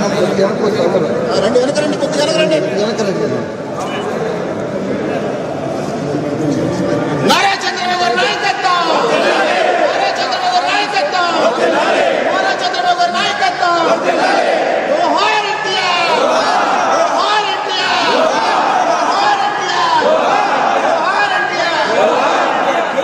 రండి వెనక రండి కొద్దిగా వెనక రండి నారా చంద్రబాబు గారి నాయకత్వం నారా చంద్రబాబు గారి నాయకత్వం నారా చంద్రబాబు గారి నాయకత్వం జోహార్ ఎన్టీఆర్ జోహార్ ఎన్టీఆర్ జోహార్ ఎన్టీఆర్ జోహార్ ఎన్టీఆర్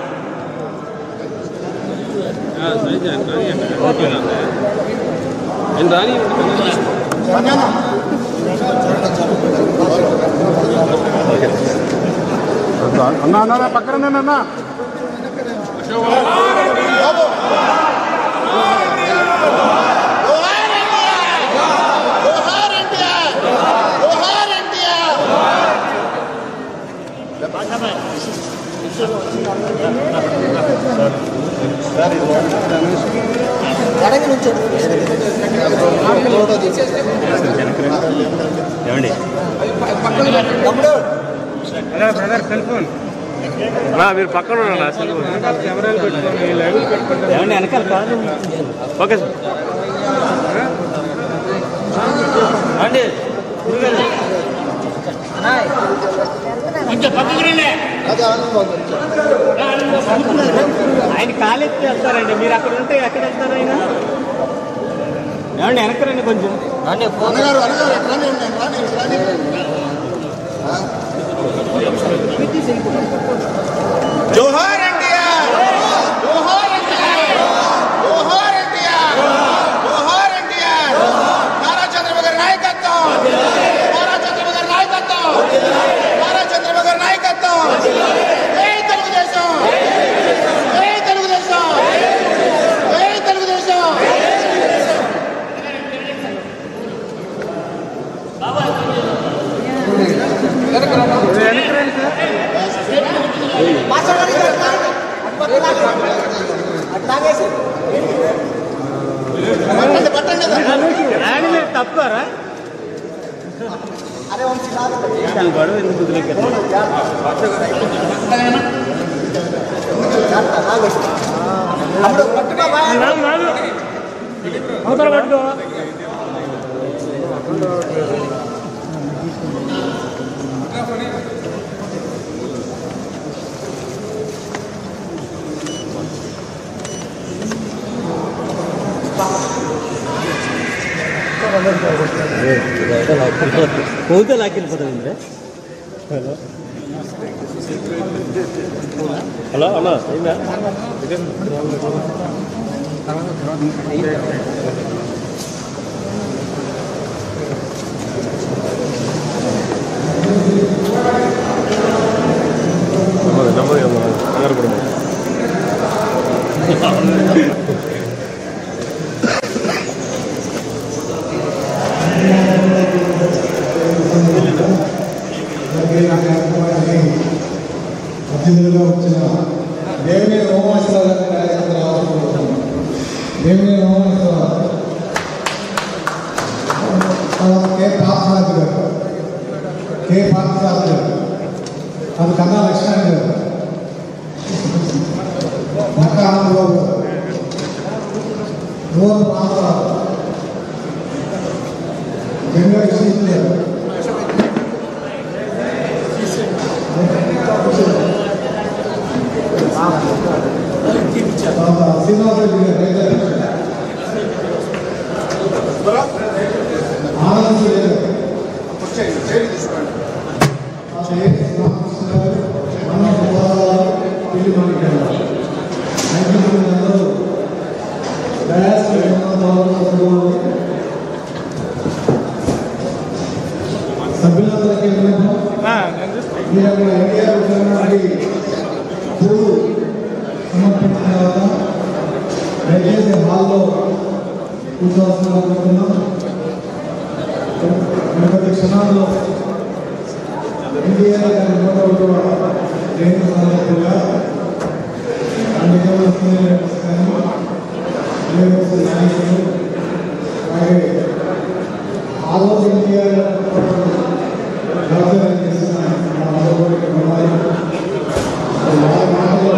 అన్నా అన్నా పక్కన అన్నా జోహార్ ఎన్టీఆర్ జోహార్ ఎన్టీఆర్ జోహార్ ఎన్టీఆర్ అడగి నుంచి ఏమండి తమ్ముడు బ్రదర్ సెల్ ఫోన్ మీరు పక్కన ఉన్నా కెమెరాలు పెట్టుకోండి లైవ్ పెట్టుకుంటారు ఏమండి వెనకాల కాదు ఓకే సార్ అండి అది ఆనందం ఆయన కాలెత్తి వెళ్తారండి మీరు అక్కడ ఉంటే ఎక్కడ వెళ్తారు ఆయన ఏమండి వెనకరండి కొంచెం అన్నగారు అన్నగారు ఎక్కడ రాని ఉన్నాను రాని రాని జోహార్ ఎన్టీఆర్ జోహార్ ఎన్టీఆర్ జోహార్ ఎన్టీఆర్ జోహార్ ఎన్టీఆర్ నారా చంద్రబాబు గారి నాయకత్వం నారా చంద్రబాబు గారి నాయకత్వం నారా చంద్రబాబు గారి నాయకత్వం జై తెలుగుదేశం జై తెలుగుదేశం జై తెలుగుదేశం పట్టండి పట్టండి ఆయన మీరు తప్పుకోరా దాని గొడవ ఎందుకు కుదిరెక్కారు అవతల పట్టుకో పోతే లాక్కెళ్ళిపోతావు ఇంద్ర హలో హలో అయిందా అతిథులుగా వచ్చిన దేవిని రోమేశ్వర గారిని కార్యక్రమం రావాలనుకుంటున్నాను దేవిని రోమేశ్వర తర్వాత కె పార్థరాజు గారు కె పార్థరాజు గారు అది కన్నా లక్ష్మణ్ గారు నక్క ఆనందబాబు గారు నూరు రామరావు జంగడి శ్రీధర్ గారు శ్రీనివాసరెడ్డి గారు రైతు ఆనంద్ సూర్య గారు రామకృష్ణ గారు అన్న గోదావరి పిల్లి మాట్లాడారు అందరూ డయాస్ సభ్యులందరికీ విన్నపం మీరు అక్కడ ఎన్టీఆర్ ఉద్యమానికి పూలు సమర్పించిన తర్వాత దయచేసి హాల్లో కూర్చోవాల్సిన అనుకుంటున్నాం మరికొద్ది క్షణాల్లో ఎన్టీఆర్ గారి నూట ఒకటవ జయంతి సందర్భంగా అన్ని దేవస్థానాలు కానీ దేవస్థాన నాయకులు అలాగే ఆ రోజు ఎన్టీఆర్ రాజధాని చేసిన మా ఆరోగ్య బొమ్మాయి వాళ్ళ మాటలో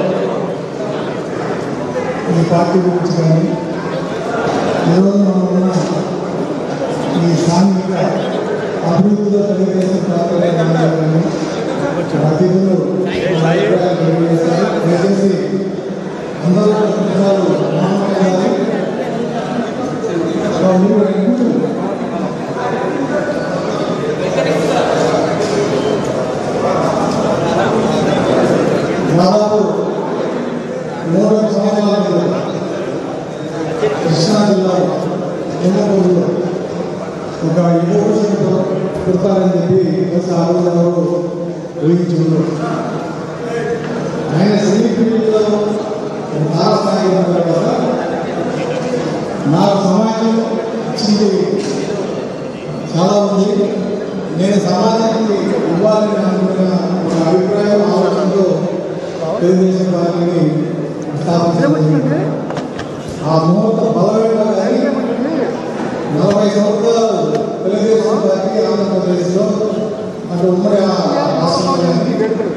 ఈ పార్టీ గురించి కానీ ఈరోజు మనం ఉన్న ఈ సాంఘిక అభివృద్ధిలో తెలుగుదేశం పార్టీ నాయకులని అతిథులు వాళ్ళ అభిప్రాయాలు తెలియజేశారు దయచేసి అందరూ నిమిషాలు మౌనంగా ఉండాలి. ఒక మూడు నిమిషాలు దాదాపు మూడు సంవత్సరాల క్రితం కృష్ణా జిల్లాలో లింగపూర్లో ఒక యువకుడిని పుడతారని చెప్పి బహుశా ఆ రోజు ఎవరు ఊహించి ఉండరు ఆయన సినీ ఫీల్డ్లో ఒక తారస్థాయి ఉన్నారు కదా నాకు సమాజం ఇచ్చింది చాలా ఉంది నేను సమాజానికి ఇవ్వాలని అనుకున్న ఒక అభిప్రాయం ఆలోచనతో తెలుగుదేశం పార్టీని స్థాపించారు ఆ ముహూర్త బలమైన కానీ నలభై సంవత్సరాలు తెలుగుదేశం పార్టీ ఆంధ్రప్రదేశ్లో అటు ఉమ్మడి ఆ రాష్ట్రంలో కానీ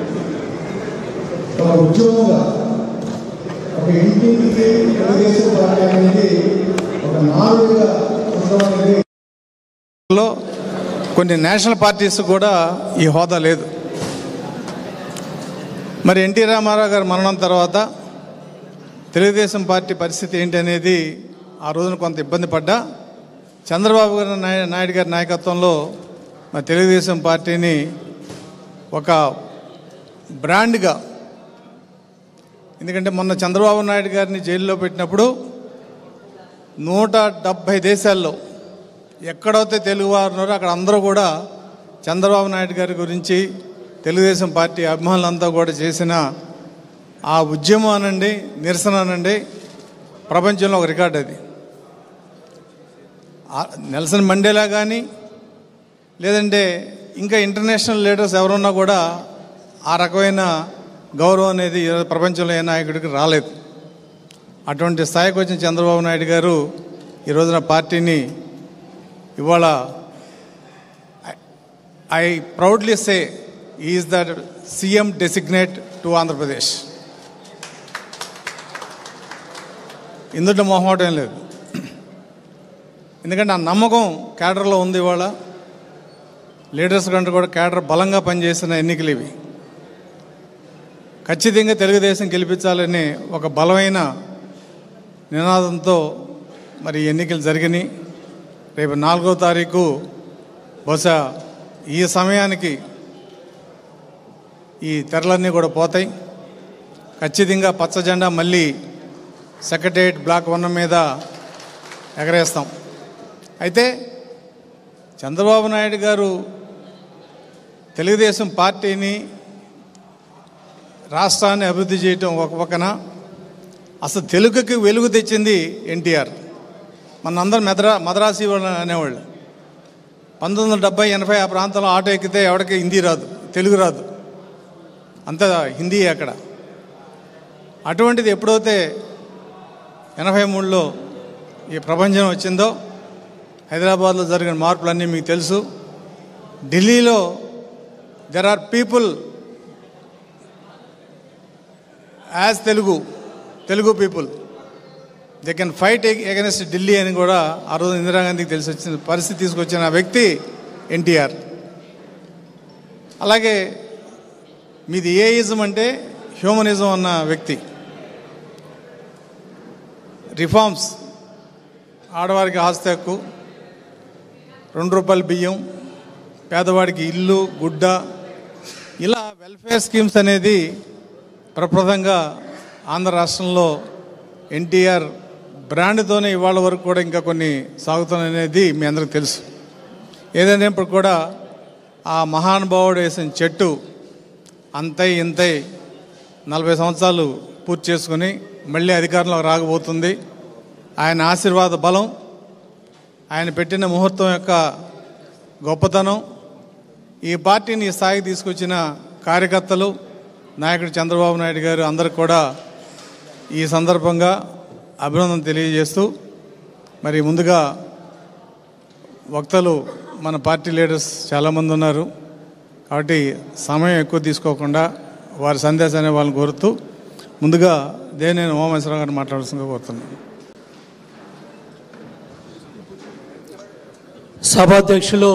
ఒక ఉద్యోగంగా ఒక ఇంటింటికి తెలుగుదేశం పార్టీ అనేది ఒక నాలుగుగా ఉండడం అనేది లో కొన్ని నేషనల్ పార్టీస్ కూడా ఈ హోదా లేదు మరి ఎన్టీ రామారావు గారి మరణం తర్వాత తెలుగుదేశం పార్టీ పరిస్థితి ఏంటి అనేది ఆ రోజున కొంత ఇబ్బంది పడ్డా చంద్రబాబు గారి నాయ- నాయుడు గారి నాయకత్వంలో మరి తెలుగుదేశం పార్టీని ఒక బ్రాండ్గా ఎందుకంటే మొన్న చంద్రబాబు నాయుడు గారిని జైల్లో పెట్టినప్పుడు నూట డెబ్భై దేశాల్లో ఎక్కడైతే తెలుగు వారు ఉన్నారో అక్కడ అందరూ కూడా చంద్రబాబు నాయుడు గారి గురించి తెలుగుదేశం పార్టీ అభిమానులంతా కూడా చేసిన ఆ ఉద్యమం అనండి నిరసన అనండి ప్రపంచంలో ఒక రికార్డు అది ఆ నెల్సన్ మండేలా కానీ లేదంటే ఇంకా ఇంటర్నేషనల్ లీడర్స్ ఎవరున్నా కూడా ఆ రకమైన గౌరవం అనేది ఈ రోజు ప్రపంచంలో ఏ నాయకుడికి రాలేదు అటువంటి స్థాయికి వచ్చిన చంద్రబాబు నాయుడు గారు ఈ రోజున పార్టీని ఇవాళ I proudly say is the CM designate to Andhra Pradesh ఇందులో మొహమాటం లేదు ఎందుకంటే ఆ నమ్మకం క్యాడర్లో ఉంది ఇవాళ లీడర్స్ కంటే కూడా క్యాడర్ బలంగా పనిచేసిన ఎన్నికలు ఇవి ఖచ్చితంగా తెలుగుదేశం గెలిపించాలని ఒక బలమైన నినాదంతో మరి ఎన్నికలు జరిగినాయి రేపు నాలుగో తారీఖు బహుశా ఈ సమయానికి ఈ తెరలన్నీ కూడా పోతాయి ఖచ్చితంగా పచ్చ జెండా మళ్ళీ సెక్రటరియట్ బ్లాక్ వన్ మీద ఎగరేస్తాం అయితే చంద్రబాబు నాయుడు గారు తెలుగుదేశం పార్టీని రాష్ట్రాన్ని అభివృద్ధి చేయటం ఒక పక్కన అసలు తెలుగుకి వెలుగు తెచ్చింది ఎన్టీఆర్ మనందరం మెదరా మద్రాసి వాళ్ళు అనేవాళ్ళు పంతొమ్మిది వందల డెబ్బై ఎనభై ఆ ప్రాంతంలో ఆటో ఎక్కితే ఎవరికి హిందీ రాదు తెలుగు రాదు అంతా హిందీ అక్కడ అటువంటిది ఎప్పుడైతే ఎనభై మూడులో ఈ ప్రపంచం వచ్చిందో హైదరాబాద్లో జరిగిన మార్పులన్నీ మీకు తెలుసు ఢిల్లీలో there are people as Telugu Telugu people they can fight against Delhi అని కూడా ఆ రోజు ఇందిరాగాంధీకి తెలిసి వచ్చిన పరిస్థితి తీసుకొచ్చిన వ్యక్తి ఎన్టీఆర్ అలాగే మీది ఏ ఇజం అంటే హ్యూమనిజం అన్న వ్యక్తి రిఫార్మ్స్ ఆడవారికి ఆస్తి హక్కు రెండు రూపాయల బియ్యం పేదవాడికి ఇల్లు గుడ్డ ఇలా వెల్ఫేర్ స్కీమ్స్ అనేది ప్రప్రదంగా ఆంధ్ర రాష్ట్రంలో ఎన్టీఆర్ బ్రాండ్తోనే ఇవాళ వరకు కూడా ఇంకా కొన్ని సాగుతున్నాయనేది మీ అందరికి తెలుసు ఏదైనప్పుడు కూడా ఆ మహానుభావుడు వేసిన చెట్టు అంతై ఇంతై నలభై సంవత్సరాలు పూర్తి చేసుకుని మళ్ళీ అధికారంలోకి రాకపోతుంది ఆయన ఆశీర్వాద బలం ఆయన పెట్టిన ముహూర్తం యొక్క గొప్పతనం ఈ పార్టీని ఈ స్థాయికి తీసుకొచ్చిన కార్యకర్తలు నాయకుడు చంద్రబాబు నాయుడు గారు అందరికి కూడా ఈ సందర్భంగా అభినందన తెలియజేస్తూ మరి ముందుగా వక్తలు మన పార్టీ లీడర్స్ చాలామంది ఉన్నారు కాబట్టి సమయం ఎక్కువ తీసుకోకుండా వారి సందేశాన్ని వాళ్ళని కోరుతూ ముందుగా దేనేని ఉమామేశ్వరరావు గారిని మాట్లాడాల్సిందిగా కోరుతున్నాను సభాధ్యక్షులు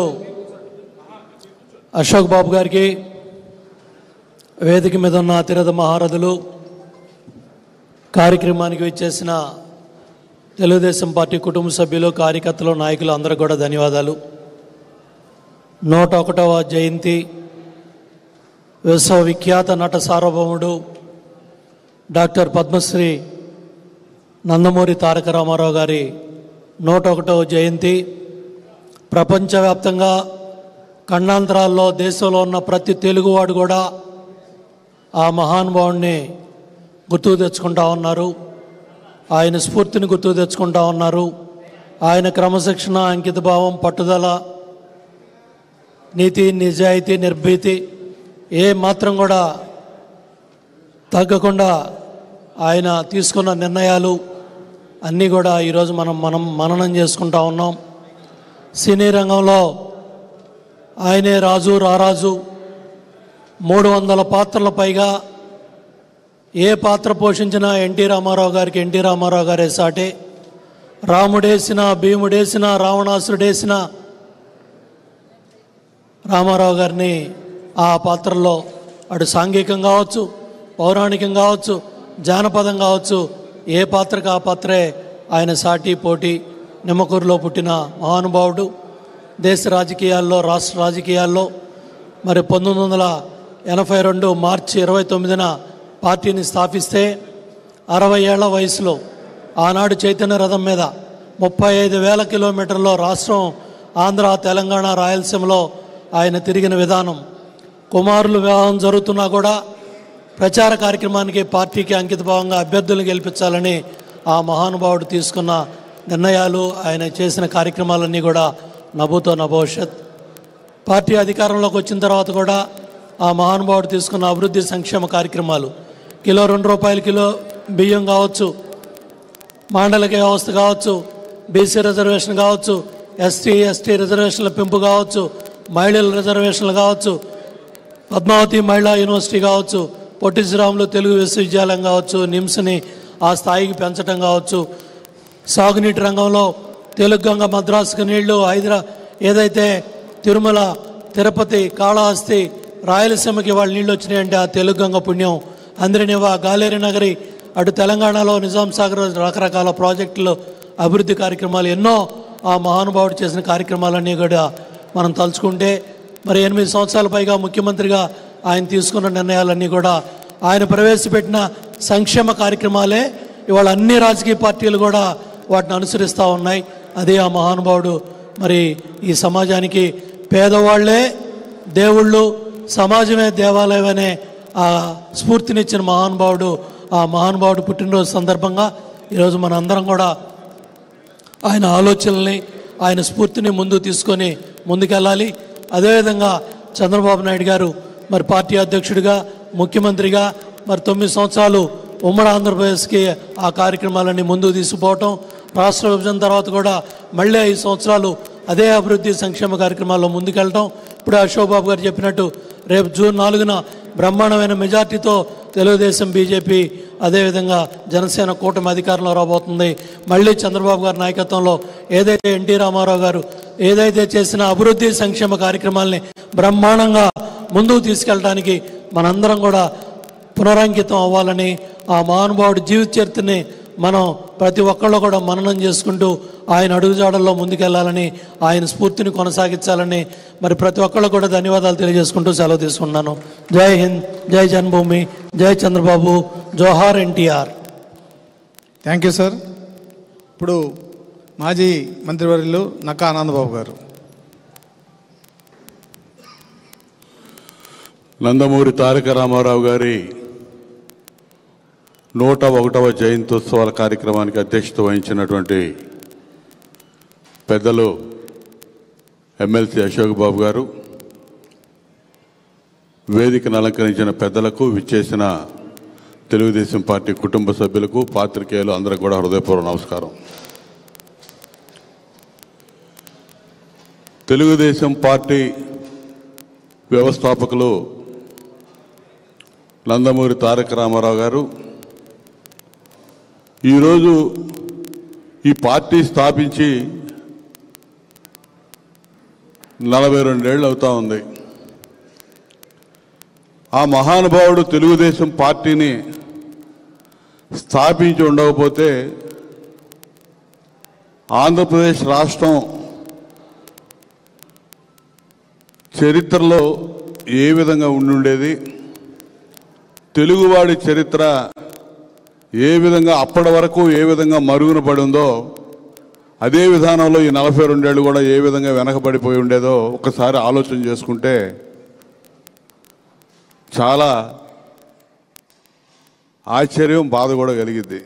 అశోక్ బాబు గారికి వేదిక మీద ఉన్న అతిరథ మహారథులు కార్యక్రమానికి వచ్చేసిన తెలుగుదేశం పార్టీ కుటుంబ సభ్యులు కార్యకర్తలు నాయకులు అందరూ కూడా ధన్యవాదాలు నూట ఒకటవ జయంతి విశ్వవిఖ్యాత నట సార్వభౌముడు డాక్టర్ పద్మశ్రీ నందమూరి తారక రామారావు గారి నూట ఒకటవ జయంతి ప్రపంచవ్యాప్తంగా ఖండాంతరాల్లో దేశంలో ఉన్న ప్రతి తెలుగువాడు కూడా ఆ మహానుభావుణ్ణి గుర్తుకు తెచ్చుకుంటా ఉన్నారు ఆయన స్ఫూర్తిని గుర్తుకు తెచ్చుకుంటా ఉన్నారు ఆయన క్రమశిక్షణ అంకితభావం పట్టుదల నీతి నిజాయితీ నిర్భీతి ఏ మాత్రం కూడా తగ్గకుండా ఆయన తీసుకున్న నిర్ణయాలు అన్నీ కూడా ఈరోజు మనం మనం మననం చేసుకుంటా ఉన్నాం సినీ రంగంలో ఆయనే రాజు రారాజు మూడు వందల పాత్రల పైగా ఏ పాత్ర పోషించినా ఎన్టీ రామారావు గారికి ఎన్టీ రామారావు గారే సాటే రాముడేసిన భీముడేసిన రావణాసురుడేసిన రామారావు గారిని ఆ పాత్రలో అటు సాంఘికం కావచ్చు పౌరాణికం కావచ్చు జానపదం కావచ్చు ఏ పాత్రకు ఆ పాత్రే ఆయన సాటి పోటీ నిమ్మకూరులో పుట్టిన మహానుభావుడు దేశ రాజకీయాల్లో రాష్ట్ర రాజకీయాల్లో మరి పంతొమ్మిది వందల ఎనభై రెండు మార్చి ఇరవై తొమ్మిదిన పార్టీని స్థాపిస్తే అరవై ఏళ్ల వయసులో ఆనాడు చైతన్య రథం మీద ముప్పై ఐదు వేల కిలోమీటర్లో రాష్ట్రం ఆంధ్ర తెలంగాణ రాయలసీమలో ఆయన తిరిగిన విధానం కుమారులు వివాహం జరుగుతున్నా కూడా ప్రచార కార్యక్రమానికి పార్టీకి అంకితభావంగా అభ్యర్థులను గెలిపించాలని ఆ మహానుభావుడు తీసుకున్న నిర్ణయాలు ఆయన చేసిన కార్యక్రమాలన్నీ కూడా నభూతో నభవిష్యత్ పార్టీ అధికారంలోకి వచ్చిన తర్వాత కూడా ఆ మహానుభావుడు తీసుకున్న అభివృద్ధి సంక్షేమ కార్యక్రమాలు కిలో రెండు రూపాయల కిలో బియ్యం కావచ్చు మాండలిక వ్యవస్థ కావచ్చు బీసీ రిజర్వేషన్ కావచ్చు ఎస్టీ ఎస్టీ రిజర్వేషన్ల పెంపు కావచ్చు మహిళల రిజర్వేషన్లు కావచ్చు పద్మావతి మహిళా యూనివర్సిటీ కావచ్చు పొట్టి శ్రీరాములు తెలుగు విశ్వవిద్యాలయం కావచ్చు నిమ్స్ని ఆ స్థాయికి పెంచడం కావచ్చు సాగునీటి రంగంలో తెలుగంగ మద్రాసుకు నీళ్లు హైదరా ఏదైతే తిరుమల తిరుపతి కాళహస్తి రాయలసీమకి వాళ్ళ నీళ్ళు వచ్చినాయంటే ఆ తెలుగంగ పుణ్యం అందరినివా గాలేరి నగరి అటు తెలంగాణలో నిజాం సాగర్ రకరకాల ప్రాజెక్టులు అభివృద్ధి కార్యక్రమాలు ఎన్నో ఆ మహానుభావుడు చేసిన కార్యక్రమాలన్నీ కూడా మనం తలుచుకుంటే మరి ఎనిమిది సంవత్సరాల పైగా ముఖ్యమంత్రిగా ఆయన తీసుకున్న నిర్ణయాలన్నీ కూడా ఆయన ప్రవేశపెట్టిన సంక్షేమ కార్యక్రమాలే ఇవాళ అన్ని రాజకీయ పార్టీలు కూడా వాటిని అనుసరిస్తూ ఉన్నాయి అదే ఆ మహానుభావుడు మరి ఈ సమాజానికి పేదవాళ్లే దేవుళ్ళు సమాజమే దేవాలయం అనే ఆ స్ఫూర్తినిచ్చిన మహానుభావుడు ఆ మహానుభావుడు పుట్టినరోజు సందర్భంగా ఈరోజు మన అందరం కూడా ఆయన ఆలోచనల్ని ఆయన స్ఫూర్తిని ముందుకు తీసుకొని ముందుకెళ్ళాలి అదేవిధంగా చంద్రబాబు నాయుడు గారు మరి పార్టీ అధ్యక్షుడిగా ముఖ్యమంత్రిగా మరి తొమ్మిది సంవత్సరాలు ఉమ్మడి ఆంధ్రప్రదేశ్కి ఆ కార్యక్రమాలన్నీ ముందుకు తీసుకుపోవటం రాష్ట్ర విభజన తర్వాత కూడా మళ్ళీ ఐదు సంవత్సరాలు అదే అభివృద్ధి సంక్షేమ కార్యక్రమాల్లో ముందుకెళ్ళటం ఇప్పుడు అశోక్ బాబు గారు చెప్పినట్టు రేపు జూన్ నాలుగున బ్రహ్మాండమైన మెజార్టీతో తెలుగుదేశం బీజేపీ అదేవిధంగా జనసేన కూటమి అధికారంలో రాబోతుంది మళ్ళీ చంద్రబాబు గారి నాయకత్వంలో ఏదైతే ఎన్టీ రామారావు గారు ఏదైతే చేసిన అభివృద్ధి సంక్షేమ కార్యక్రమాల్ని బ్రహ్మాండంగా ముందుకు తీసుకెళ్ళడానికి మనందరం కూడా పునరంకితం అవ్వాలని ఆ మహానుభావుడి జీవిత చరిత్రని మనం ప్రతి ఒక్కళ్ళు కూడా మననం చేసుకుంటూ ఆయన అడుగుజాడల్లో ముందుకెళ్లాలని ఆయన స్ఫూర్తిని కొనసాగించాలని మరి ప్రతి ఒక్కళ్ళు కూడా ధన్యవాదాలు తెలియజేసుకుంటూ సెలవు తీసుకున్నాను జై హింద్ జై జన్మభూమి జై చంద్రబాబు జోహార్ ఎన్టీఆర్ థ్యాంక్ యూ సార్ ఇప్పుడు మాజీ మంత్రివర్యులు నక్కా ఆనందబాబు గారు నందమూరి తారక రామారావు గారి నూట ఒకటవ జయంత్యోత్సవాల కార్యక్రమానికి అధ్యక్షత వహించినటువంటి పెద్దలు ఎమ్మెల్సీ అశోక్ బాబు గారు వేదికను అలంకరించిన పెద్దలకు విచ్చేసిన తెలుగుదేశం పార్టీ కుటుంబ సభ్యులకు పాత్రికేయులు అందరికి కూడా హృదయపూర్వక నమస్కారం తెలుగుదేశం పార్టీ వ్యవస్థాపకులు నందమూరి తారక రామారావు గారు ఈరోజు ఈ పార్టీ స్థాపించి నలభై రెండేళ్ళు అవుతా ఉంది ఆ మహానుభావుడు తెలుగుదేశం పార్టీని స్థాపించి ఉండకపోతే ఆంధ్రప్రదేశ్ రాష్ట్రం చరిత్రలో ఏ విధంగా ఉండుండేది తెలుగువాడి చరిత్ర ఏ విధంగా అప్పటి వరకు ఏ విధంగా మరుగున పడి ఉందో అదే విధానంలో ఈ నలభై రెండేళ్ళు కూడా ఏ విధంగా వెనకబడిపోయి ఉండేదో ఒకసారి ఆలోచన చేసుకుంటే చాలా ఆశ్చర్యం బాధ కూడా కలిగిద్ది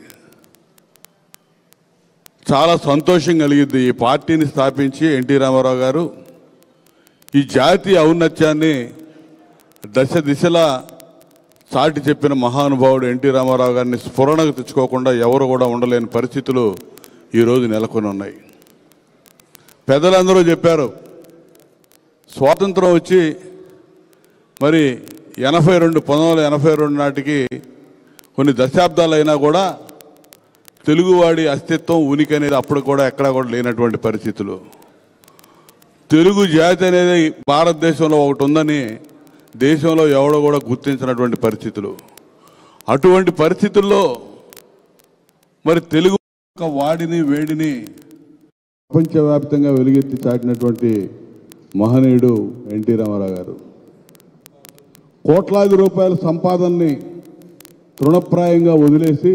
చాలా సంతోషం కలిగిద్ది ఈ పార్టీని స్థాపించి ఎన్టీ రామారావు గారు ఈ జాతీయ ఔన్నత్యాన్ని దశ దిశలా చాటి చెప్పిన మహానుభావుడు ఎన్టీ రామారావు గారిని స్ఫురణకు తెచ్చుకోకుండా ఎవరు కూడా ఉండలేని పరిస్థితులు ఈరోజు నెలకొని ఉన్నాయి పెద్దలందరూ చెప్పారు స్వాతంత్రం వచ్చి మరి ఎనభై రెండు పంతొమ్మిది వందల ఎనభై రెండు నాటికి కొన్ని దశాబ్దాలైనా కూడా తెలుగువాడి అస్తిత్వం ఉనికి అనేది అప్పుడు కూడా ఎక్కడా కూడా లేనటువంటి పరిస్థితులు తెలుగు జాతి అనేది భారతదేశంలో ఒకటి ఉందని దేశంలో ఎవడో కూడా గుర్తించినటువంటి పరిస్థితులు అటువంటి పరిస్థితుల్లో మరి తెలుగు యొక్క వాడిని వేడిని ప్రపంచవ్యాప్తంగా వెలుగెత్తి చాటినటువంటి మహనీయుడు ఎన్టీ రామారావు గారు కోట్లాది రూపాయల సంపాదనని తృణప్రాయంగా వదిలేసి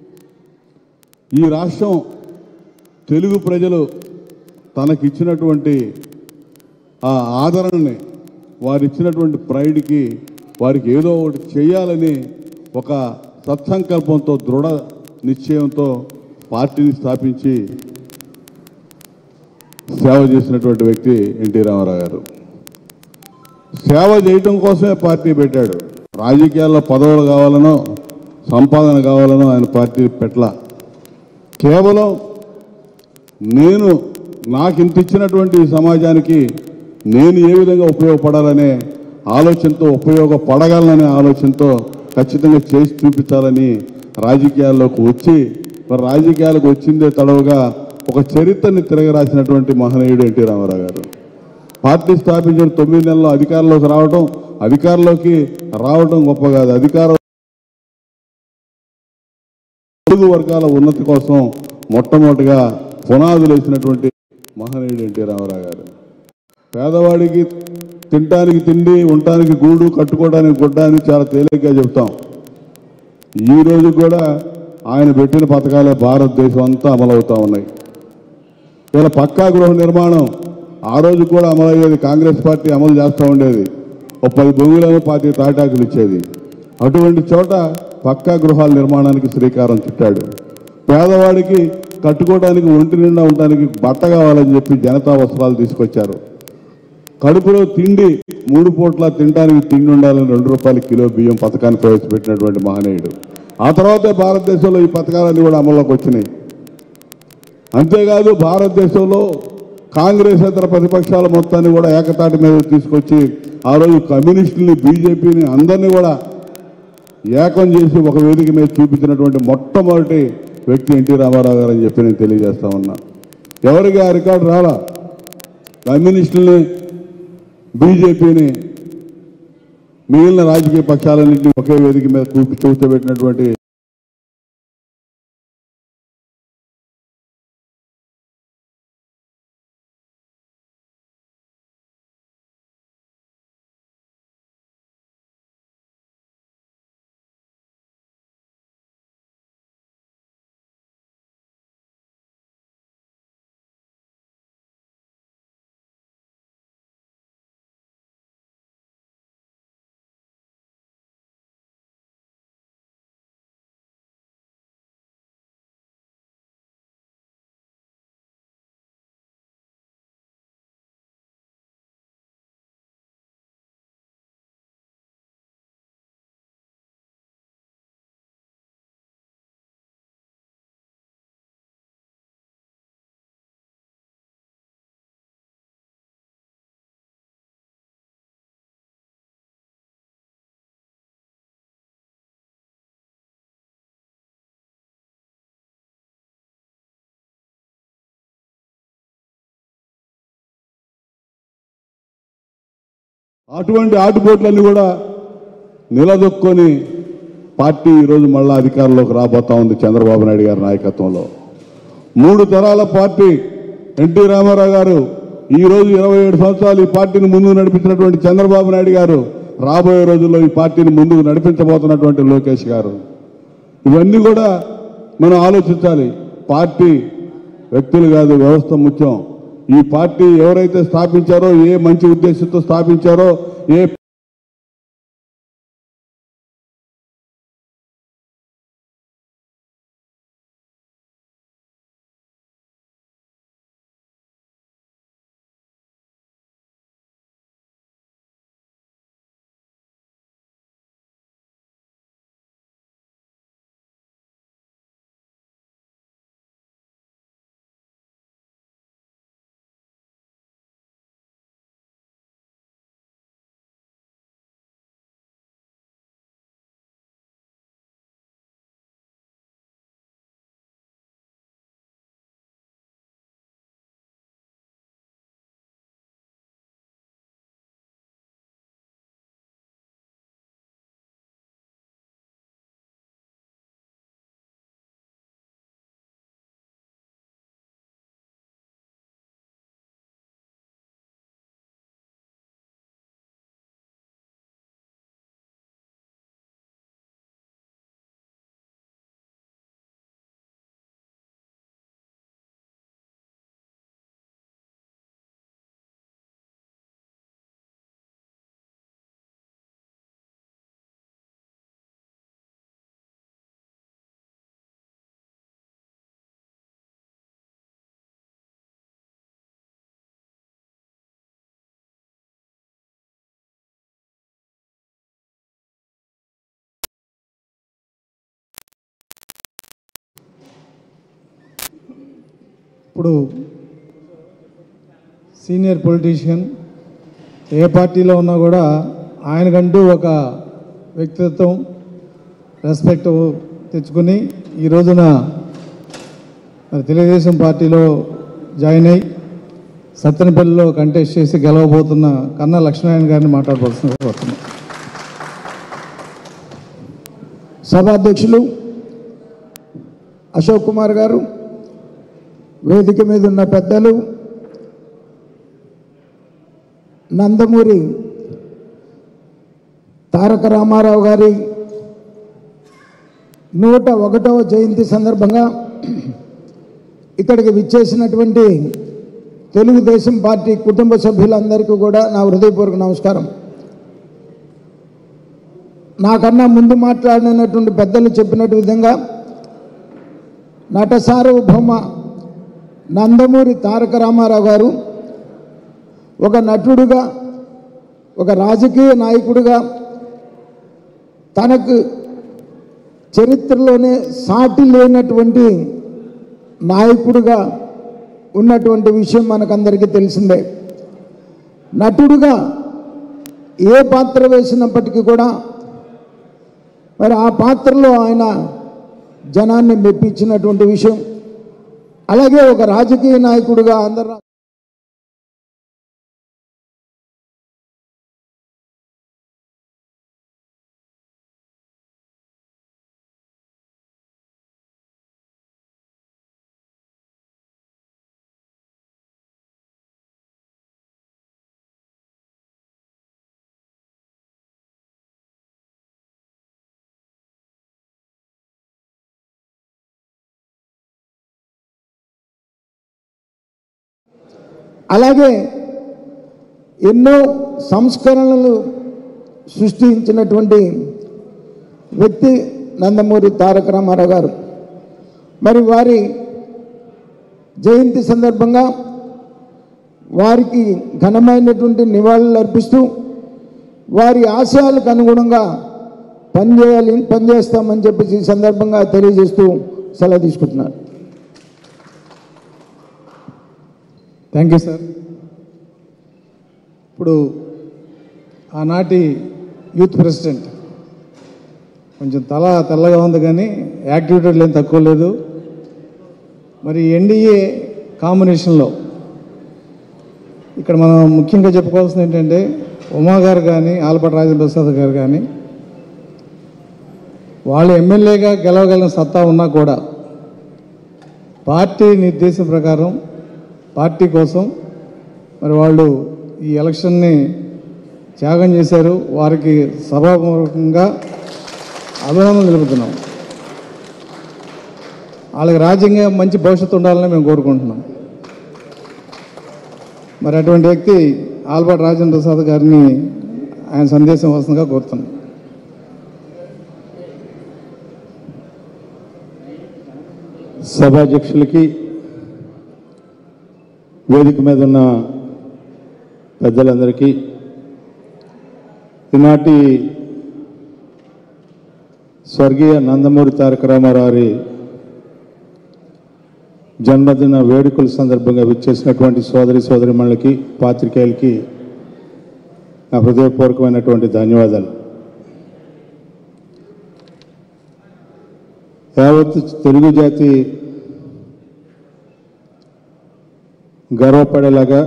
ఈ రాష్ట్రం తెలుగు ప్రజలు తనకిచ్చినటువంటి ఆ ఆదరణని వారు ఇచ్చినటువంటి ప్రైడ్కి వారికి ఏదో ఒకటి చేయాలని ఒక సత్సంకల్పంతో దృఢ నిశ్చయంతో పార్టీని స్థాపించి సేవ చేసినటువంటి వ్యక్తి ఎన్టీ రామారావు గారు సేవ చేయటం కోసమే పార్టీ పెట్టాడు రాజకీయాల్లో పదవులు కావాలనో సంపాదన కావాలనో ఆయన పార్టీ పెట్టల కేవలం నేను నాకు ఇంత ఇచ్చినటువంటి ఈ సమాజానికి నేను ఏ విధంగా ఉపయోగపడాలనే ఆలోచనతో ఉపయోగపడగలననే ఆలోచనతో ఖచ్చితంగా చేసి చూపించాలని రాజకీయాల్లోకి వచ్చి మరి రాజకీయాలకు వచ్చిందే తడవుగా ఒక చరిత్రని తిరగరాసినటువంటి మహనీయుడు ఎన్టీ రామారావు గారు పార్టీ స్థాపించిన తొమ్మిది నెలల్లో అధికారంలోకి రావడం అధికారంలోకి రావడం గొప్ప కాదు అధికారం తెలుగు వర్గాల ఉన్నతి కోసం మొట్టమొదటిగా పునాదులు వేసినటువంటి మహనీయుడు ఎన్టీ రామారావు గారు పేదవాడికి తినటానికి తిండి ఉండటానికి గూడు కట్టుకోవడానికి గుడ్డ అని చాలా తేలిగ్గా చెప్తాం ఈ రోజు కూడా ఆయన పెట్టిన పథకాలే భారతదేశం అంతా అమలవుతా ఉన్నాయి ఇలా పక్కా గృహ నిర్మాణం ఆ రోజు కూడా అమలయ్యేది కాంగ్రెస్ పార్టీ అమలు చేస్తూ ఉండేది ఒక పది భూములను పాతి తాటాకులు ఇచ్చేది అటువంటి చోట పక్కా గృహాల నిర్మాణానికి శ్రీకారం చుట్టాడు పేదవాడికి కట్టుకోవడానికి ఒంటి నిండా ఉండడానికి బట్ట కావాలని చెప్పి జనతా వస్త్రాలు తీసుకొచ్చారు కడుపులో తిండి మూడు పూట్ల తినడానికి తిండి ఉండాలని రెండు రూపాయల కిలో బియ్యం పథకాన్ని ప్రవేశపెట్టినటువంటి మహనీయుడు ఆ తర్వాతే భారతదేశంలో ఈ పథకాలన్నీ కూడా అమల్లోకి వచ్చినాయి అంతేకాదు భారతదేశంలో కాంగ్రెస్ ఇతర ప్రతిపక్షాల మొత్తాన్ని కూడా ఏకతాటి మీద తీసుకొచ్చి ఆ రోజు కమ్యూనిస్టుల్ని బీజేపీని అందరినీ కూడా ఏకం చేసి ఒక వేదిక మీద చూపించినటువంటి మొట్టమొదటి వ్యక్తి ఎన్టీ రామారావు గారు అని చెప్పి నేను తెలియజేస్తా ఉన్నా ఎవరికి ఆ రికార్డు రాలా కమ్యూనిస్టుల్ని బీజేపీని మిగిలిన రాజకీయ పక్షాలన్నింటినీ ఒకే వేదిక మీద కూర్చు కూర్చోబెట్టినటువంటి అటువంటి ఆటుపోట్లన్నీ కూడా నిలదొక్కొని పార్టీ ఈరోజు మళ్ళా అధికారంలోకి రాబోతా ఉంది చంద్రబాబు నాయుడు గారి నాయకత్వంలో మూడు తరాల పార్టీ ఎన్టీ రామారావు గారు ఈ రోజు ఇరవై ఏడు సంవత్సరాలు ఈ పార్టీని ముందుకు నడిపించినటువంటి చంద్రబాబు నాయుడు గారు రాబోయే రోజుల్లో ఈ పార్టీని ముందుకు నడిపించబోతున్నటువంటి లోకేష్ గారు ఇవన్నీ కూడా మనం ఆలోచించాలి పార్టీ వ్యక్తులు కాదు వ్యవస్థ ముఖ్యం ఈ పార్టీ ఎవరైతే స్థాపించారో ఏ మంచి ఉద్దేశంతో స్థాపించారో ఏ ఇప్పుడు సీనియర్ పొలిటీషియన్ ఏ పార్టీలో ఉన్నా కూడా ఆయనకంటూ ఒక వ్యక్తిత్వం రెస్పెక్ట్ తెచ్చుకుని ఈ రోజున మరి తెలుగుదేశం పార్టీలో జాయిన్ అయ్యి సత్తెనపల్లిలో కంటెస్ట్ చేసి గెలవబోతున్న కన్నా లక్ష్మీనారాయణ గారిని మాట్లాడవలసిన కోరుతున్నాను సభాధ్యక్షులు అశోక్ కుమార్ గారు వేదిక మీద ఉన్న పెద్దలు నందమూరి తారక రామారావు గారి నూట ఒకటవ జయంతి సందర్భంగా ఇక్కడికి విచ్చేసినటువంటి తెలుగుదేశం పార్టీ కుటుంబ సభ్యులందరికీ కూడా నా హృదయపూర్వక నమస్కారం నాకన్నా ముందు మాట్లాడినటువంటి పెద్దలు చెప్పినట్టు విధంగా నట సార్వభౌమ నందమూరి తారక రామారావు గారు ఒక నటుడుగా ఒక రాజకీయ నాయకుడిగా తనకు చరిత్రలోనే సాటి లేనటువంటి నాయకుడిగా ఉన్నటువంటి విషయం మనకందరికీ తెలిసిందే నటుడుగా ఏ పాత్ర వేసినప్పటికీ కూడా మరి ఆ పాత్రలో ఆయన జనాన్ని మెప్పించినటువంటి విషయం అలాగే ఒక రాజకీయ నాయకుడిగా అందరూ అలాగే ఎన్నో సంస్కరణలు సృష్టించినటువంటి వ్యక్తి నందమూరి తారక రామారావు గారు మరి వారి జయంతి సందర్భంగా వారికి ఘనమైనటువంటి నివాళులు అర్పిస్తూ వారి ఆశయాలకు అనుగుణంగా పనిచేయాలి పనిచేస్తామని చెప్పేసి ఈ సందర్భంగా తెలియజేస్తూ సెలవు తీసుకుంటున్నారు థ్యాంక్ యూ సార్ ఇప్పుడు ఆనాటి యూత్ ప్రెసిడెంట్ కొంచెం తల తెల్లగా ఉంది కానీ యాక్టివిటీలు ఏం తక్కువ లేదు మరి ఎన్డీఏ కాంబినేషన్లో ఇక్కడ మనం ముఖ్యంగా చెప్పుకోవాల్సింది ఏంటంటే ఉమా గారు కానీ ఆలపాటి రాజేంద్ర ప్రసాద్ గారు కానీ వాళ్ళు ఎమ్మెల్యేగా గెలవగలిగిన సత్తా ఉన్నా కూడా పార్టీ నిర్దేశం ప్రకారం పార్టీ కోసం మరి వాళ్ళు ఈ ఎలక్షన్ని త్యాగం చేశారు వారికి సభాపూర్వకంగా అభినందన తెలుపుతున్నాం వాళ్ళకి రాజ్యంగా మంచి భవిష్యత్తు ఉండాలని మేము కోరుకుంటున్నాం మరి అటువంటి వ్యక్తి ఆల్బర్ట్ రాజేంద్ర ప్రసాద్ గారిని ఆయన సందేశం వస్తుందిగా కోరుతున్నాం సభాధ్యక్షులకి వేదిక మీద ఉన్న పెద్దలందరికీ ఈనాటి స్వర్గీయ నందమూరి తారక రామారావు గారి జన్మదిన వేడుకల సందర్భంగా విచ్చేసినటువంటి సోదరి సోదరిమణులకి పాత్రికేయులకి నా హృదయపూర్వకమైనటువంటి ధన్యవాదాలు యావత్ తెలుగు జాతి గర్వపడేలాగా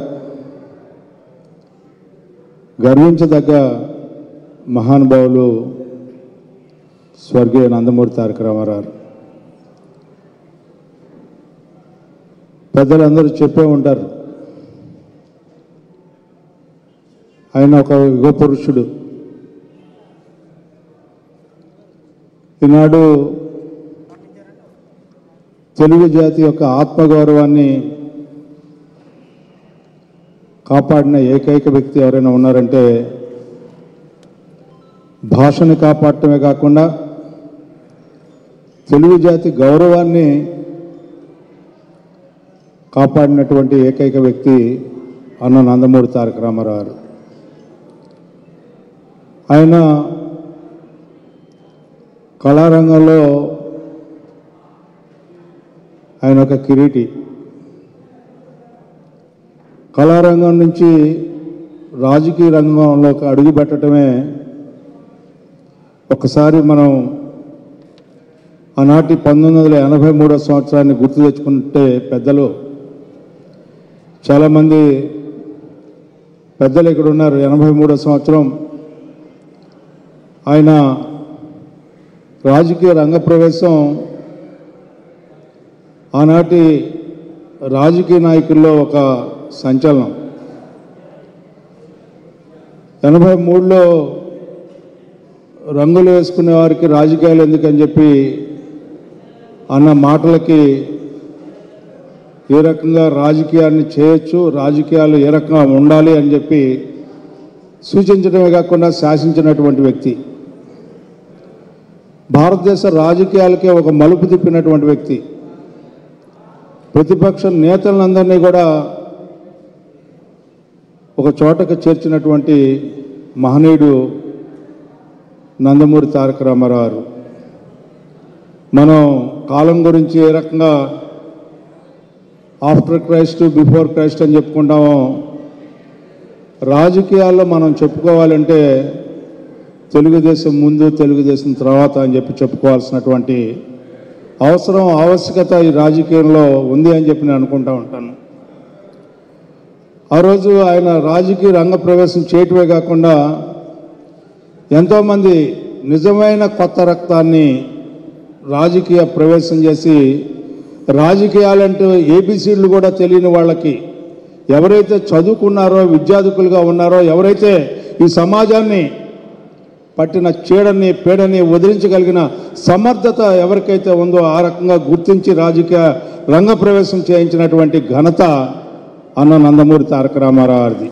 గర్వించదగ్గ మహానుభావులు స్వర్గీయ నందమూరి తారక రామారావు పెద్దలందరూ చెప్పే ఉంటారు ఆయన ఒక యుగ పురుషుడు ఈనాడు తెలుగు జాతి యొక్క ఆత్మగౌరవాన్ని కాపాడిన ఏకైక వ్యక్తి ఎవరైనా ఉన్నారంటే భాషను కాపాడటమే కాకుండా తెలుగు జాతి గౌరవాన్ని కాపాడినటువంటి ఏకైక వ్యక్తి అన్న నందమూరి తారక రామారావు గారు. ఆయన కళారంగంలో ఆయన ఒక కిరీటి కళారంగం నుంచి రాజకీయ రంగంలోకి అడుగు పెట్టడమే ఒకసారి మనం ఆనాటి పంతొమ్మిది వందల ఎనభై మూడో సంవత్సరాన్ని గుర్తు తెచ్చుకుంటే పెద్దలు చాలామంది పెద్దలు ఇక్కడ ఉన్నారు ఎనభై మూడో సంవత్సరం ఆయన రాజకీయ రంగ ప్రవేశం ఆనాటి రాజకీయ నాయకుల్లో ఒక సంచలనం ఎనభై మూడులో రంగులు వేసుకునే వారికి రాజకీయాలు ఎందుకని చెప్పి అన్న మాటలకి ఏ రకంగా రాజకీయాన్ని చేయొచ్చు రాజకీయాలు ఏ రకంగా ఉండాలి అని చెప్పి సూచించడమే కాకుండా శాసించినటువంటి వ్యక్తి భారతదేశ రాజకీయాలకే ఒక మలుపు తిప్పినటువంటి వ్యక్తి ప్రతిపక్ష నేతలందరినీ కూడా ఒక చోటకు చేర్చినటువంటి మహనీయుడు నందమూరి తారక రామారావు గారు. మనం కాలం గురించి ఏ రకంగా ఆఫ్టర్ క్రైస్ట్ బిఫోర్ క్రైస్ట్ అని చెప్పుకుంటామో రాజకీయాల్లో మనం చెప్పుకోవాలంటే తెలుగుదేశం ముందు తెలుగుదేశం తర్వాత అని చెప్పి చెప్పుకోవాల్సినటువంటి అవసరం ఆవశ్యకత ఈ రాజకీయంలో ఉంది అని చెప్పి నేను అనుకుంటా ఉంటాను ఆ రోజు ఆయన రాజకీయ రంగ ప్రవేశం చేయటమే కాకుండా ఎంతోమంది నిజమైన కొత్త రక్తాన్ని రాజకీయ ప్రవేశం చేసి రాజకీయాలంటూ ఏబిసిడ్లు కూడా తెలియని వాళ్ళకి ఎవరైతే చదువుకున్నారో విద్యార్థికులుగా ఉన్నారో ఎవరైతే ఈ సమాజాన్ని పట్టిన చీడని పీడని వదిలించగలిగిన సమర్థత ఎవరికైతే ఉందో ఆ రకంగా గుర్తించి రాజకీయ రంగ ప్రవేశం చేయించినటువంటి ఘనత అన్న నందమూరి తారక రామారావు గారిది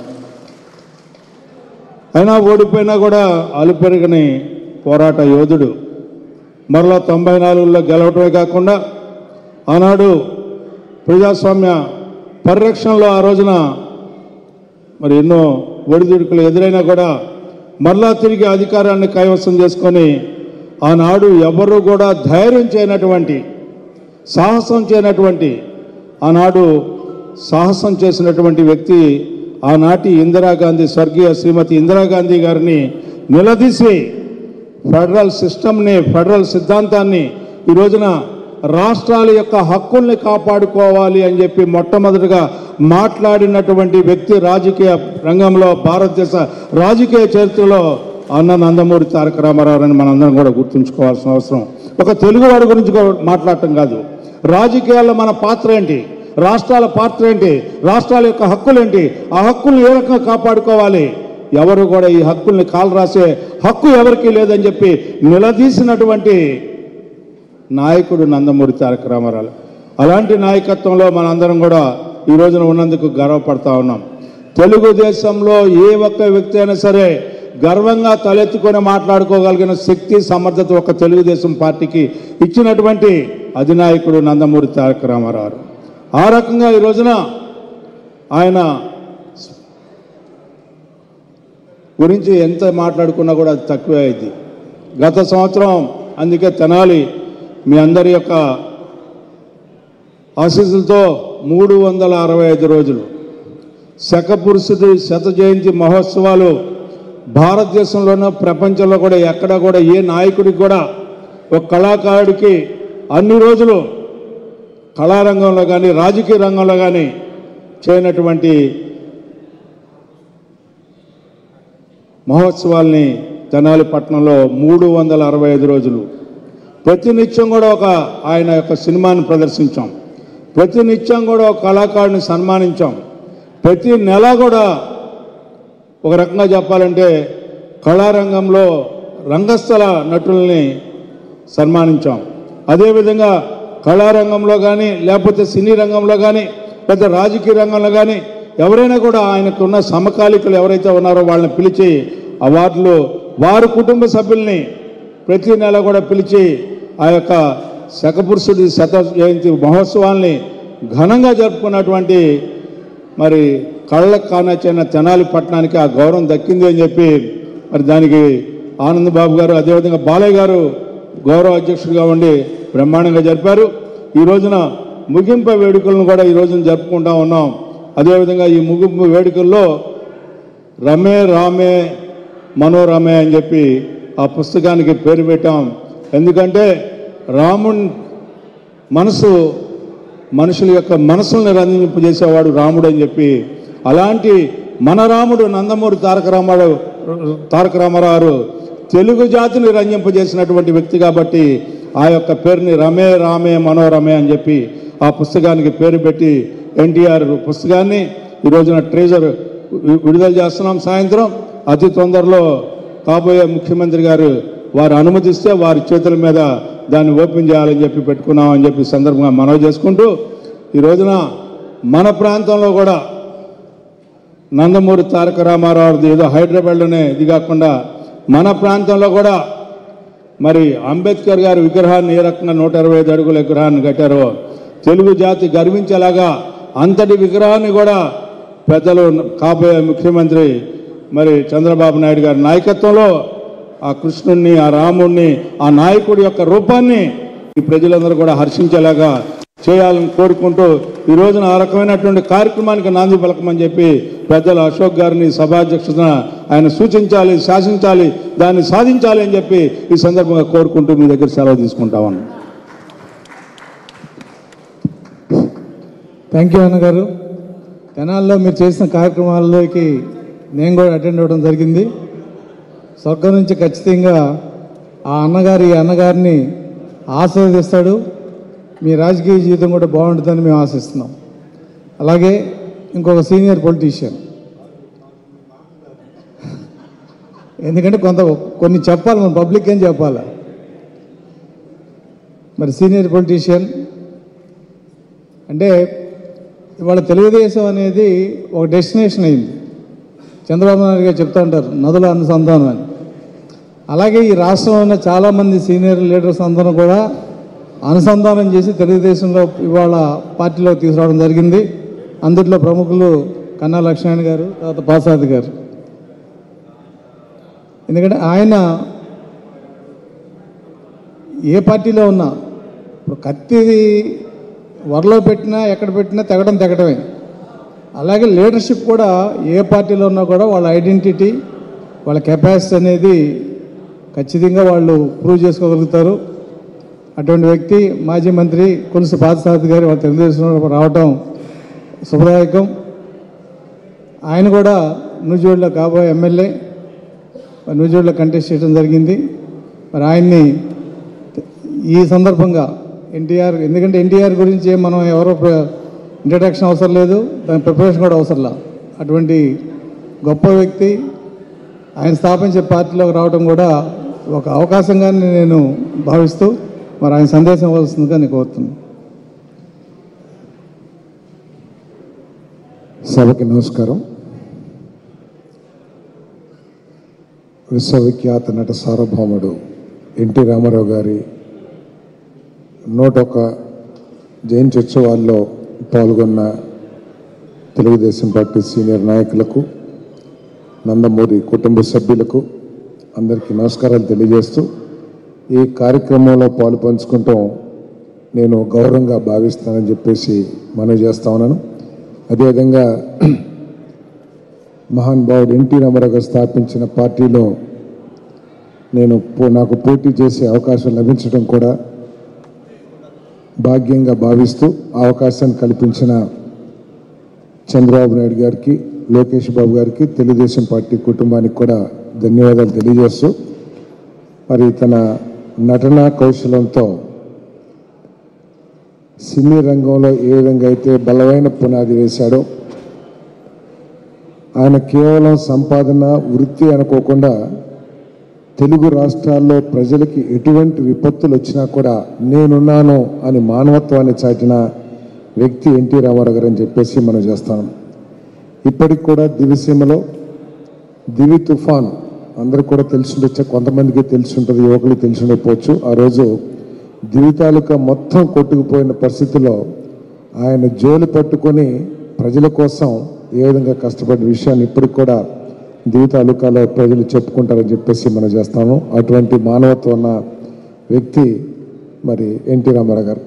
అయినా ఓడిపోయినా కూడా అలుపెరగని పోరాట యోధుడు మరలా తొంభై నాలుగులో గెలవటమే కాకుండా ఆనాడు ప్రజాస్వామ్య పరిరక్షణలో ఆ రోజున మరి ఎన్నో ఒడిదుడుకులు ఎదురైనా కూడా మరలా తిరిగి అధికారాన్ని కైవసం చేసుకొని ఆనాడు ఎవరు కూడా ధైర్యం చేయనటువంటి సాహసం చేయనటువంటి ఆనాడు సాహసం చేసినటువంటి వ్యక్తి ఆనాటి ఇందిరాగాంధీ స్వర్గీయ శ్రీమతి ఇందిరాగాంధీ గారిని నిలదీసి ఫెడరల్ సిస్టమ్ని ఫెడరల్ సిద్ధాంతాన్ని ఈ రోజున రాష్ట్రాల యొక్క హక్కుల్ని కాపాడుకోవాలి అని చెప్పి మొట్టమొదటిగా మాట్లాడినటువంటి వ్యక్తి రాజకీయ రంగంలో భారతదేశ రాజకీయ చరిత్రలో అన్న నందమూరి తారక రామారావు అని మనందరం కూడా గుర్తుంచుకోవాల్సిన అవసరం ఒక తెలుగువాడి గురించి కూడా మాట్లాడటం కాదు రాజకీయాల్లో మన పాత్ర ఏంటి రాష్ట్రాల పాత్ర ఏంటి రాష్ట్రాల యొక్క హక్కులు ఏంటి ఆ హక్కుల్ని ఏ రకంగా కాపాడుకోవాలి ఎవరు కూడా ఈ హక్కుల్ని కాలు రాసే హక్కు ఎవరికీ లేదని చెప్పి నిలదీసినటువంటి నాయకుడు నందమూరి తారక రామారావు అలాంటి నాయకత్వంలో మనందరం కూడా ఈ రోజున ఉన్నందుకు గర్వపడతా ఉన్నాం తెలుగుదేశంలో ఏ ఒక్క వ్యక్తి అయినా సరే గర్వంగా తలెత్తుకొని మాట్లాడుకోగలిగిన శక్తి సమర్థత ఒక తెలుగుదేశం పార్టీకి ఇచ్చినటువంటి అధినాయకుడు నందమూరి తారక రామారావు ఆ రకంగా ఈ రోజున ఆయన గురించి ఎంత మాట్లాడుకున్నా కూడా అది తక్కువే అయింది గత సంవత్సరం అందుకే తెనాలి మీ అందరి యొక్క ఆశీస్సులతో మూడు వందల అరవై ఐదు రోజులు శకపురుషుడి శత జయంతి మహోత్సవాలు భారతదేశంలోనూ ప్రపంచంలో కూడా ఎక్కడ కూడా ఏ నాయకుడికి కూడా ఒక కళాకారుడికి అన్ని రోజులు కళారంగంలో కానీ రాజకీయ రంగంలో కానీ చేయనటువంటి మహోత్సవాల్ని తెనాలి పట్టణంలో మూడు వందల అరవై ఐదు రోజులు ప్రతినిత్యం కూడా ఒక ఆయన యొక్క సినిమాని ప్రదర్శించాం ప్రతినిత్యం కూడా ఒక కళాకారుని సన్మానించాం ప్రతి నెల కూడా ఒక రకంగా చెప్పాలంటే కళారంగంలో రంగస్థల నటుల్ని సన్మానించాం అదేవిధంగా కళారంగంలో కానీ లేకపోతే సినీ రంగంలో కానీ పెద్ద రాజకీయ రంగంలో కానీ ఎవరైనా కూడా ఆయనకున్న సమకాలికులు ఎవరైతే ఉన్నారో వాళ్ళని పిలిచి అవార్డులు వారి కుటుంబ సభ్యుల్ని ప్రతి నెల కూడా పిలిచి ఆ యొక్క శకపురుషుడి శత జయంతి మహోత్సవాల్ని ఘనంగా జరుపుకున్నటువంటి మరి కళ్ళకు కానొచ్చిన తెనాలి పట్టణానికి ఆ గౌరవం దక్కింది అని చెప్పి మరి దానికి ఆనంద్ బాబు గారు అదేవిధంగా బాలయ్య గారు గౌరవ అధ్యక్షుడిగా ఉండి బ్రహ్మాండంగా జరిపారు ఈ రోజున ముగింపు వేడుకలను కూడా ఈ రోజున జరుపుకుంటా ఉన్నాం అదేవిధంగా ఈ ముగింపు వేడుకల్లో రమే రామే మనోరమే అని చెప్పి ఆ పుస్తకానికి పేరు పెట్టాం ఎందుకంటే రాముని మనసు మనుషుల యొక్క మనసుల్ని రంజింపజేసేవాడు రాముడు అని చెప్పి అలాంటి మన రాముడు నందమూరి తారక రామారావు తారక రామారావు తెలుగు జాతిని రంజింపజేసినటువంటి వ్యక్తి కాబట్టి ఆ యొక్క పేరుని రమే రామే మనోరమే అని చెప్పి ఆ పుస్తకానికి పేరు పెట్టి ఎన్టీఆర్ పుస్తకాన్ని ఈ రోజున ట్రేజర్ వి- విడుదల చేస్తున్నాం సాయంత్రం అతి తొందరలో కాబోయే ముఖ్యమంత్రి గారు వారు అనుమతిస్తే వారి చేతుల మీద దాన్ని ఓపెన్ చేయాలని చెప్పి పెట్టుకున్నాం అని చెప్పి ఈ సందర్భంగా మనవి చేసుకుంటూ ఈ రోజున మన ప్రాంతంలో కూడా నందమూరి తారక రామారావుది ఏదో హైదరాబాద్లోనే ఇది కాకుండా మన ప్రాంతంలో కూడా మరి అంబేద్కర్ గారి విగ్రహాన్ని ఏ రకంగా నూట ఇరవై ఐదు అడుగుల విగ్రహాన్ని కట్టారో తెలుగు జాతి గర్వించేలాగా అంతటి విగ్రహాన్ని కూడా పెద్దలు కాబోయే ముఖ్యమంత్రి మరి చంద్రబాబు నాయుడు గారి నాయకత్వంలో ఆ కృష్ణుణ్ణి ఆ రాముణ్ణి ఆ నాయకుడి యొక్క రూపాన్ని ఈ ప్రజలందరూ కూడా హర్షించేలాగా చేయాలని కోరుకుంటూ ఈ రోజున ఆ రకమైనటువంటి కార్యక్రమానికి నాంది పలకమని చెప్పి పెద్దలు అశోక్ గారిని సభాధ్యక్షతన ఆయన సూచించాలి శాసించాలి దాన్ని సాధించాలి అని చెప్పి ఈ సందర్భంగా కోరుకుంటూ మీ దగ్గర సెలవు తీసుకుంటామని థ్యాంక్ యూ అన్నగారు తెనాల్లో మీరు చేసిన కార్యక్రమాల్లోకి నేను కూడా అటెండ్ అవ్వడం జరిగింది స్వర్గం నుంచి ఖచ్చితంగా ఆ అన్నగారు ఈ అన్నగారిని ఆశీర్వదిస్తాడు మీ రాజకీయ జీవితం కూడా బాగుంటుందని మేము ఆశిస్తున్నాం అలాగే ఇంకొక సీనియర్ పొలిటీషియన్ ఎందుకంటే కొంత కొన్ని చెప్పాలి మన పబ్లిక్ ఏం చెప్పాలి మరి సీనియర్ పొలిటీషియన్ అంటే ఇవాళ తెలుగుదేశం అనేది ఒక డెస్టినేషన్ అయింది చంద్రబాబు నాయుడు గారు చెప్తా ఉంటారు నదుల అనుసంధానం అని అలాగే ఈ రాష్ట్రంలో ఉన్న చాలామంది సీనియర్ లీడర్స్ అందరూ కూడా అనుసంధానం చేసి తెలుగుదేశంలో ఇవాళ పార్టీలో తీసుకురావడం జరిగింది అందులో ప్రముఖులు కన్నా లక్ష్మణ్ గారు తర్వాత పాసాద్ గారు ఎందుకంటే ఆయన ఏ పార్టీలో ఉన్నా ఇప్పుడు కత్తి వరలో పెట్టినా ఎక్కడ పెట్టినా తెగడం తెగడమే అలాగే లీడర్షిప్ కూడా ఏ పార్టీలో ఉన్నా కూడా వాళ్ళ ఐడెంటిటీ వాళ్ళ కెపాసిటీ అనేది ఖచ్చితంగా వాళ్ళు ప్రూవ్ చేసుకోగలుగుతారు అటువంటి వ్యక్తి మాజీ మంత్రి కొలుసు పాదసారథి గారు వాళ్ళ తెలుగుదేశంలో రావటం శుభదాయకం ఆయన కూడా నూజివీడులో కాబోయే ఎమ్మెల్యే మరి నూజివీడులో కంటెస్ట్ చేయడం జరిగింది మరి ఆయన్ని ఈ సందర్భంగా ఎన్టీఆర్ ఎందుకంటే ఎన్టీఆర్ గురించి మనం ఎవరో ఇంట్రడక్షన్ అవసరం లేదు దాని ప్రిపరేషన్ కూడా అవసరం లేదు అటువంటి గొప్ప వ్యక్తి ఆయన స్థాపించే పార్టీలోకి రావడం కూడా ఒక అవకాశంగానే నేను భావిస్తూ మరి ఆయన సందేశం ఇవ్వాల్సిందిగా నేను కోరుతున్నాను సభకి నమస్కారం విశ్వవిఖ్యాత నట సార్వభౌముడు ఎన్టీ రామారావు గారి నూట ఒక జయంతి ఉత్సవాల్లో పాల్గొన్న తెలుగుదేశం పార్టీ సీనియర్ నాయకులకు నందమూరి కుటుంబ సభ్యులకు అందరికీ నమస్కారాలు తెలియజేస్తూ ఈ కార్యక్రమంలో పాలు పంచుకుంటాం నేను గౌరవంగా భావిస్తానని చెప్పేసి మనవి చేస్తా ఉన్నాను అదేవిధంగా మహాన్ భావుడు ఎన్టీ రామారావు గారు స్థాపించిన పార్టీలో నేను పో- నాకు పోటీ చేసే అవకాశం లభించడం కూడా భాగ్యంగా భావిస్తూ ఆ అవకాశాన్ని కల్పించిన చంద్రబాబు నాయుడు గారికి లోకేష్ బాబు గారికి తెలుగుదేశం పార్టీ కుటుంబానికి కూడా ధన్యవాదాలు తెలియజేస్తూ మరి తన నటనా కౌశలంతో సినీ రంగంలో ఏ విధంగా అయితే బలమైన పునాది వేశాడో ఆయన కేవలం సంపాదన వృత్తి అనుకోకుండా తెలుగు రాష్ట్రాల్లో ప్రజలకి ఎటువంటి విపత్తులు వచ్చినా కూడా నేనున్నాను అని మానవత్వాన్ని చాటిన వ్యక్తి ఎన్టీ రామారావు గారు అని చెప్పేసి మనం చేస్తాం ఇప్పటికి కూడా దివిసీమలో దివి తుఫాన్ అందరూ కూడా తెలిసి కొంతమందికి తెలిసి ఉంటుంది యువకులకు తెలిసి ఉండకపోవచ్చు ఆ రోజు దివి తాలూకా మొత్తం కొట్టుకుపోయిన పరిస్థితుల్లో ఆయన జోలు పట్టుకొని ప్రజల కోసం ఏ విధంగా కష్టపడిన విషయాన్ని ఇప్పటికి కూడా దివి తాలూకాలో ప్రజలు చెప్పుకుంటారని చెప్పేసి మనం చేస్తాము అటువంటి మానవత్వం ఉన్న వ్యక్తి మరి ఎన్టీ రామారావు గారు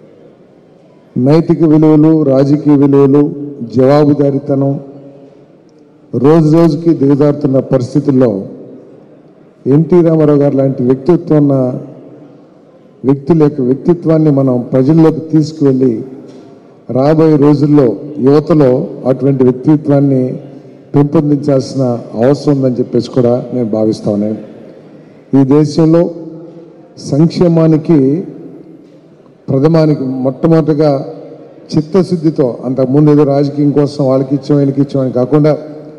నైతిక విలువలు రాజకీయ విలువలు జవాబుదారీతనం రోజు రోజుకి దిగజారుతున్న పరిస్థితుల్లో ఎన్టీ రామారావు గారు లాంటి వ్యక్తిత్వం ఉన్న వ్యక్తుల యొక్క వ్యక్తిత్వాన్ని మనం ప్రజల్లోకి తీసుకువెళ్ళి రాబోయే రోజుల్లో యువతలో అటువంటి వ్యక్తిత్వాన్ని పెంపొందించాల్సిన అవసరం ఉందని చెప్పేసి కూడా నేను భావిస్తా ఉన్నాను ఈ దేశంలో సంక్షేమానికి ప్రథమానికి మొట్టమొదటిగా చిత్తశుద్ధితో అంతకుముందు ఏదో రాజకీయం కోసం వాళ్ళకి ఇచ్చాం వీళ్ళకి ఇచ్చాం అని కాకుండా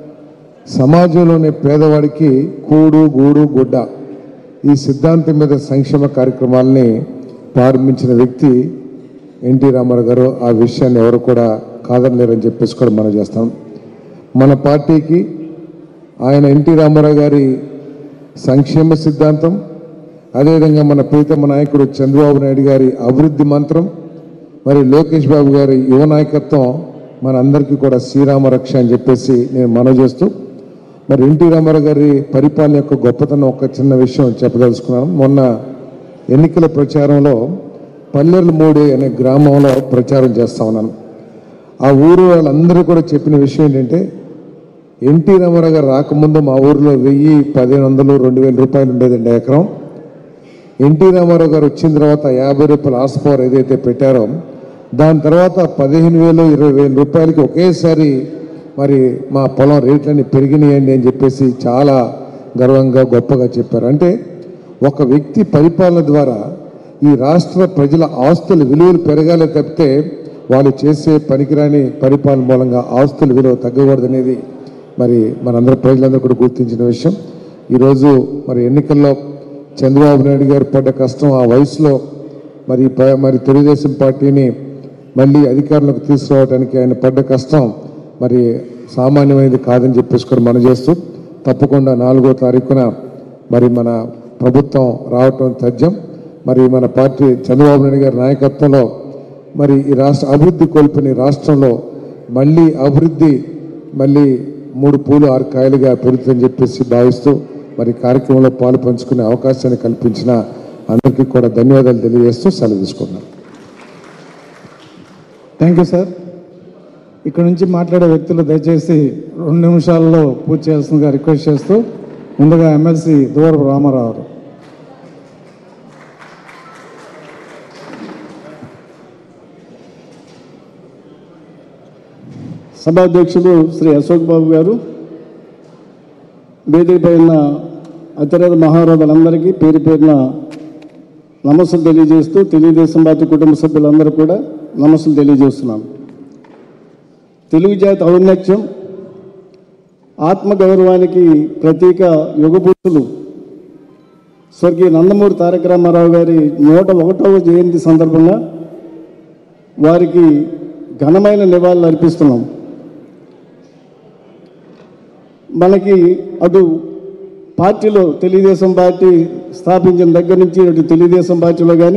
సమాజంలోని పేదవాడికి కూడు గూడు గుడ్డ ఈ సిద్ధాంతం మీద సంక్షేమ కార్యక్రమాలని ప్రారంభించిన వ్యక్తి ఎన్టీ రామారావు గారు ఆ విషయాన్ని ఎవరు కూడా కాదనలేరని చెప్పేసి కూడా మనం చేస్తాం మన పార్టీకి ఆయన ఎన్టీ రామారావు గారి సంక్షేమ సిద్ధాంతం అదేవిధంగా మన ప్రీతమ నాయకుడు చంద్రబాబు నాయుడు గారి అభివృద్ధి మంత్రం మరి లోకేష్ బాబు గారి యువ నాయకత్వం మన అందరికీ కూడా శ్రీరామ రక్ష అని చెప్పేసి నేను మనవి చేస్తూ మరి ఎన్టీ రామారావు గారి పరిపాలన యొక్క గొప్పతనం ఒక చిన్న విషయం చెప్పదలుచుకున్నాను మొన్న ఎన్నికల ప్రచారంలో పల్లెర్ల మూడి అనే గ్రామంలో ప్రచారం చేస్తా ఉన్నాను ఆ ఊరు వాళ్ళందరూ కూడా చెప్పిన విషయం ఏంటంటే ఎన్టీ రామారావు గారు రాకముందు మా ఊరిలో వెయ్యి పదిహేను వందలు రెండు వేల రూపాయలు ఉండేదండి ఎకరం ఎన్టీ రామారావు గారు వచ్చిన తర్వాత యాభై రూపాయల ఆస్ పవర్ ఏదైతే పెట్టారో దాని తర్వాత పదిహేను వేలు ఇరవై వేల రూపాయలకి ఒకేసారి మరి మా పొలం రేట్లన్నీ పెరిగినాయండి అని చెప్పేసి చాలా గర్వంగా గొప్పగా చెప్పారు అంటే ఒక వ్యక్తి పరిపాలన ద్వారా ఈ రాష్ట్ర ప్రజల ఆస్తుల విలువలు పెరగాలి తప్పితే వాళ్ళు చేసే పనికిరాని పరిపాలన మూలంగా ఆస్తుల విలువ తగ్గకూడదనేది మరి మనందరూ ప్రజలందరూ కూడా గుర్తించిన విషయం ఈరోజు మరి ఎన్నికల్లో చంద్రబాబు నాయుడు గారు పడ్డ కష్టం ఆ వయసులో మరి ప- మరి తెలుగుదేశం పార్టీని మళ్ళీ అధికారంలోకి తీసుకురావడానికి ఆయన పడ్డ కష్టం మరి సామాన్యమైనది కాదని చెప్పేసి కూడా మనం చేస్తూ తప్పకుండా నాలుగో తారీఖున మరి మన ప్రభుత్వం రావటం తథ్యం మరి మన పార్టీ చంద్రబాబు నాయుడు గారి నాయకత్వంలో మరి ఈ రాష్ట్ర అభివృద్ధి కోల్పోయిన ఈ రాష్ట్రంలో మళ్ళీ అభివృద్ధి మళ్ళీ మూడు పూలు ఆరు కాయలుగా పెరుగుతుందని చెప్పేసి భావిస్తూ మరి కార్యక్రమంలో పాలు పంచుకునే అవకాశాన్ని కల్పించిన అందరికీ కూడా ధన్యవాదాలు తెలియజేస్తూ సెలవు తీసుకున్నాను థ్యాంక్ యూ సార్ ఇక్కడ నుంచి మాట్లాడే వ్యక్తులు దయచేసి రెండు నిమిషాల్లో పూర్తి చేయాల్సిందిగా రిక్వెస్ట్ చేస్తూ ముందుగా ఎమ్మెల్సీ దూరపు రామారావు గారు. సభాధ్యక్షులు శ్రీ అశోక్ బాబు గారు వేదికపై ఉన్న అతిరథ మహారాజులందరికీ పేరు పేరున నమస్సులు తెలియజేస్తూ తెలుగుదేశం పార్టీ కుటుంబ సభ్యులందరూ కూడా నమస్సులు తెలియజేస్తున్నాను తెలుగు జాతి ఔన్నత్యం ఆత్మగౌరవానికి ప్రతీక యుగపురుషులు స్వర్గీయ నందమూరి తారక రామారావు గారి నూట ఒకటవ జయంతి సందర్భంగా వారికి ఘనమైన నివాళులు అర్పిస్తున్నాం మనకి అటు పార్టీలో తెలుగుదేశం పార్టీ స్థాపించిన దగ్గర నుంచి అటు తెలుగుదేశం పార్టీలో కానీ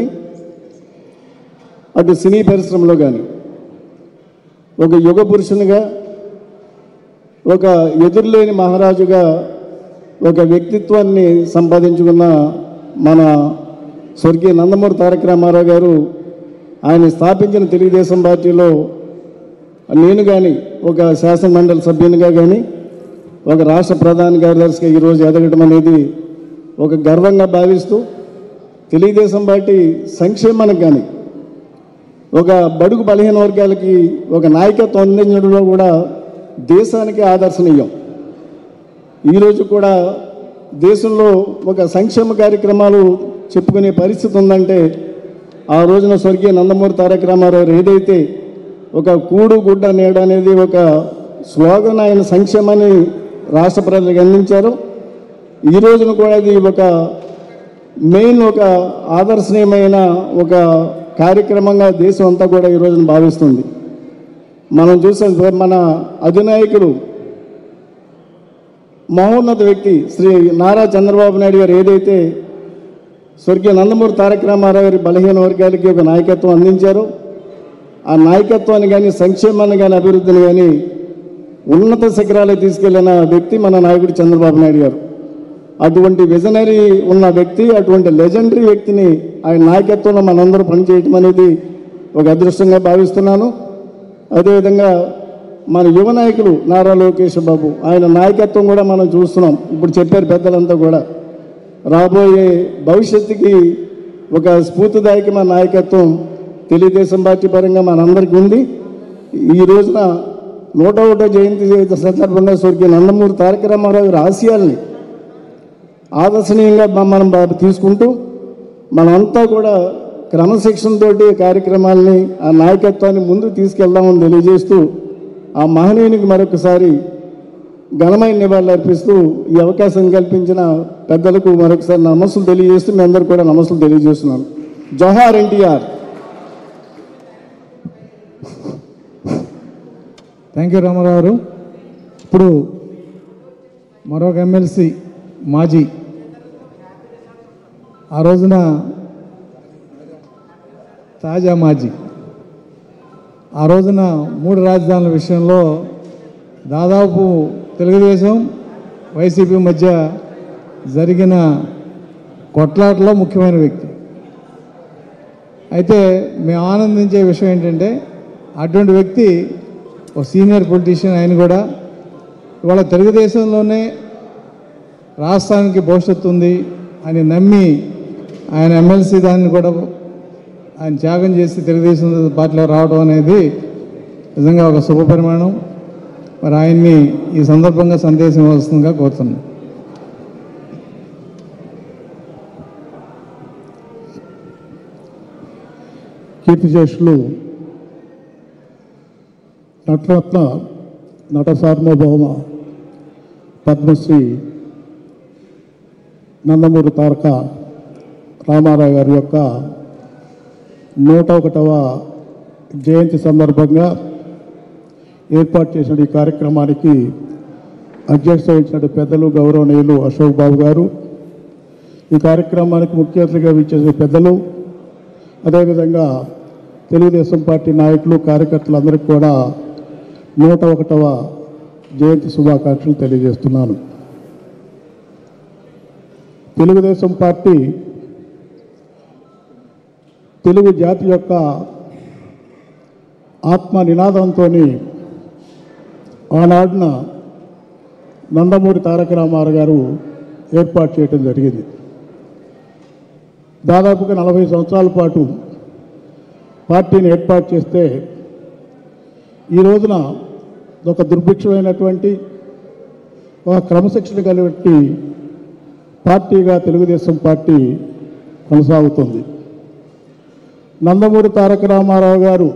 అటు సినీ పరిశ్రమలో కానీ ఒక యుగ పురుషునిగా ఒక ఎదురులేని మహారాజుగా ఒక వ్యక్తిత్వాన్ని సంపాదించుకున్న మన స్వర్గీయ నందమూరి తారక రామారావు గారు ఆయన స్థాపించిన తెలుగుదేశం పార్టీలో నేను కానీ ఒక శాసనమండలి సభ్యునిగా కానీ ఒక రాష్ట్ర ప్రధాన కార్యదర్శిగా ఈరోజు ఎదగడం అనేది ఒక గర్వంగా భావిస్తూ తెలుగుదేశం పార్టీ సంక్షేమానికి కానీ ఒక బడుగు బలహీన వర్గాలకి ఒక నాయకత్వం అందించడంలో కూడా దేశానికి ఆదర్శనీయం ఈరోజు కూడా దేశంలో ఒక సంక్షేమ కార్యక్రమాలు చెప్పుకునే పరిస్థితి ఉందంటే ఆ రోజున స్వర్గీయ నందమూరి తారక రామారావు ఏదైతే ఒక కూడు గుడ్డ నీడ అనేది ఒక స్లోగన్ ఆయన సంక్షేమాన్ని రాష్ట్ర ప్రజలకు అందించారు ఈ రోజున కూడా అది ఒక మెయిన్ ఒక ఆదర్శనీయమైన ఒక కార్యక్రమంగా దేశం అంతా కూడా ఈ రోజున భావిస్తుంది మనం చూసాం మన అధినాయకుడు మహోన్నత వ్యక్తి శ్రీ నారా చంద్రబాబు నాయుడు గారు ఏదైతే స్వర్గీయ నందమూరి తారక రామారావు గారి బలహీన వర్గాలకి ఒక నాయకత్వం అందించారో ఆ నాయకత్వాన్ని కానీ సంక్షేమాన్ని కానీ అభివృద్ధిని కానీ ఉన్నత శిఖరాలకు తీసుకెళ్లిన వ్యక్తి మన నాయకుడు చంద్రబాబు నాయుడు గారు అటువంటి విజనరీ ఉన్న వ్యక్తి అటువంటి లెజెండరీ వ్యక్తిని ఆయన నాయకత్వంలో మనందరూ పనిచేయటం అనేది ఒక అదృష్టంగా భావిస్తున్నాను అదేవిధంగా మన యువ నాయకులు నారా లోకేష్ బాబు ఆయన నాయకత్వం కూడా మనం చూస్తున్నాం ఇప్పుడు చెప్పారు పెద్దలంతా కూడా రాబోయే భవిష్యత్తుకి ఒక స్ఫూర్తిదాయకమైన నాయకత్వం తెలుగుదేశం పార్టీ పరంగా మనందరికీ ఉంది ఈ రోజున నూట ఒకటో జయంతి సందర్భంగా స్వర్గీయ నందమూరి తారక రామారావు గారి ఆశయాల్ని ఆదర్శనీయంగా మ- మనం బా- తీసుకుంటూ మనమంతా కూడా క్రమశిక్షణతోటి కార్యక్రమాల్ని ఆ నాయకత్వాన్ని ముందుకు తీసుకెళ్దామని తెలియజేస్తూ ఆ మహనీయునికి మరొకసారి ఘనమైన నివాళులు అర్పిస్తూ ఈ అవకాశం కల్పించిన పెద్దలకు మరొకసారి నమస్సులు తెలియజేస్తూ మీ అందరూ కూడా నమస్సులు తెలియజేస్తున్నాను జోహార్ ఎన్టీఆర్ థ్యాంక్ యూ రామారావు గారు ఇప్పుడు మరొక ఎమ్మెల్సీ మాజీ ఆ రోజున తాజా మాజీ ఆ రోజున మూడు రాజధానుల విషయంలో దాదాపు తెలుగుదేశం వైసీపీ మధ్య జరిగిన కొట్లాటలో ముఖ్యమైన వ్యక్తి అయితే మేము ఆనందించే విషయం ఏంటంటే అటువంటి వ్యక్తి ఒక సీనియర్ పొలిటీషియన్ ఆయన కూడా ఇవాళ తెలుగుదేశంలోనే రాష్ట్రానికి భవిష్యత్తు ఉంది అని నమ్మి ఆయన ఎమ్మెల్సీ దాన్ని కూడా ఆయన త్యాగం చేసి తెలుగుదేశం పార్టీలో రావడం అనేది నిజంగా ఒక శుభ పరిమాణం మరి ఆయన్ని ఈ సందర్భంగా సందేశం ఇవ్వాల్సిందిగా కోరుతున్నాను కీర్తిశేషులు నటరత్న నట సార్వభౌమ పద్మశ్రీ నందమూరి తారక రామారావు గారి యొక్క నూట ఒకటవ జయంతి సందర్భంగా ఏర్పాటు చేసిన ఈ కార్యక్రమానికి అధ్యక్షత వహించిన పెద్దలు గౌరవనీయులు అశోక్ బాబు గారు ఈ కార్యక్రమానికి ముఖ్య అతిథిగా విచ్చేసిన పెద్దలు అదేవిధంగా తెలుగుదేశం పార్టీ నాయకులు కార్యకర్తలందరికీ కూడా నూట ఒకటవ జయంతి శుభాకాంక్షలు తెలియజేస్తున్నాను తెలుగుదేశం పార్టీ తెలుగు జాతి యొక్క ఆత్మ నినాదంతో ఆనాడున నందమూరి తారక రామారావు గారు ఏర్పాటు చేయడం జరిగింది దాదాపుగా నలభై సంవత్సరాల పాటు పార్టీని ఏర్పాటు చేస్తే ఈ రోజున ఒక దుర్భిక్షమైనటువంటి ఒక క్రమశిక్షణ కలిగినటువంటి పార్టీగా తెలుగుదేశం పార్టీ కొనసాగుతుంది నందమూరి తారక రామారావు గారు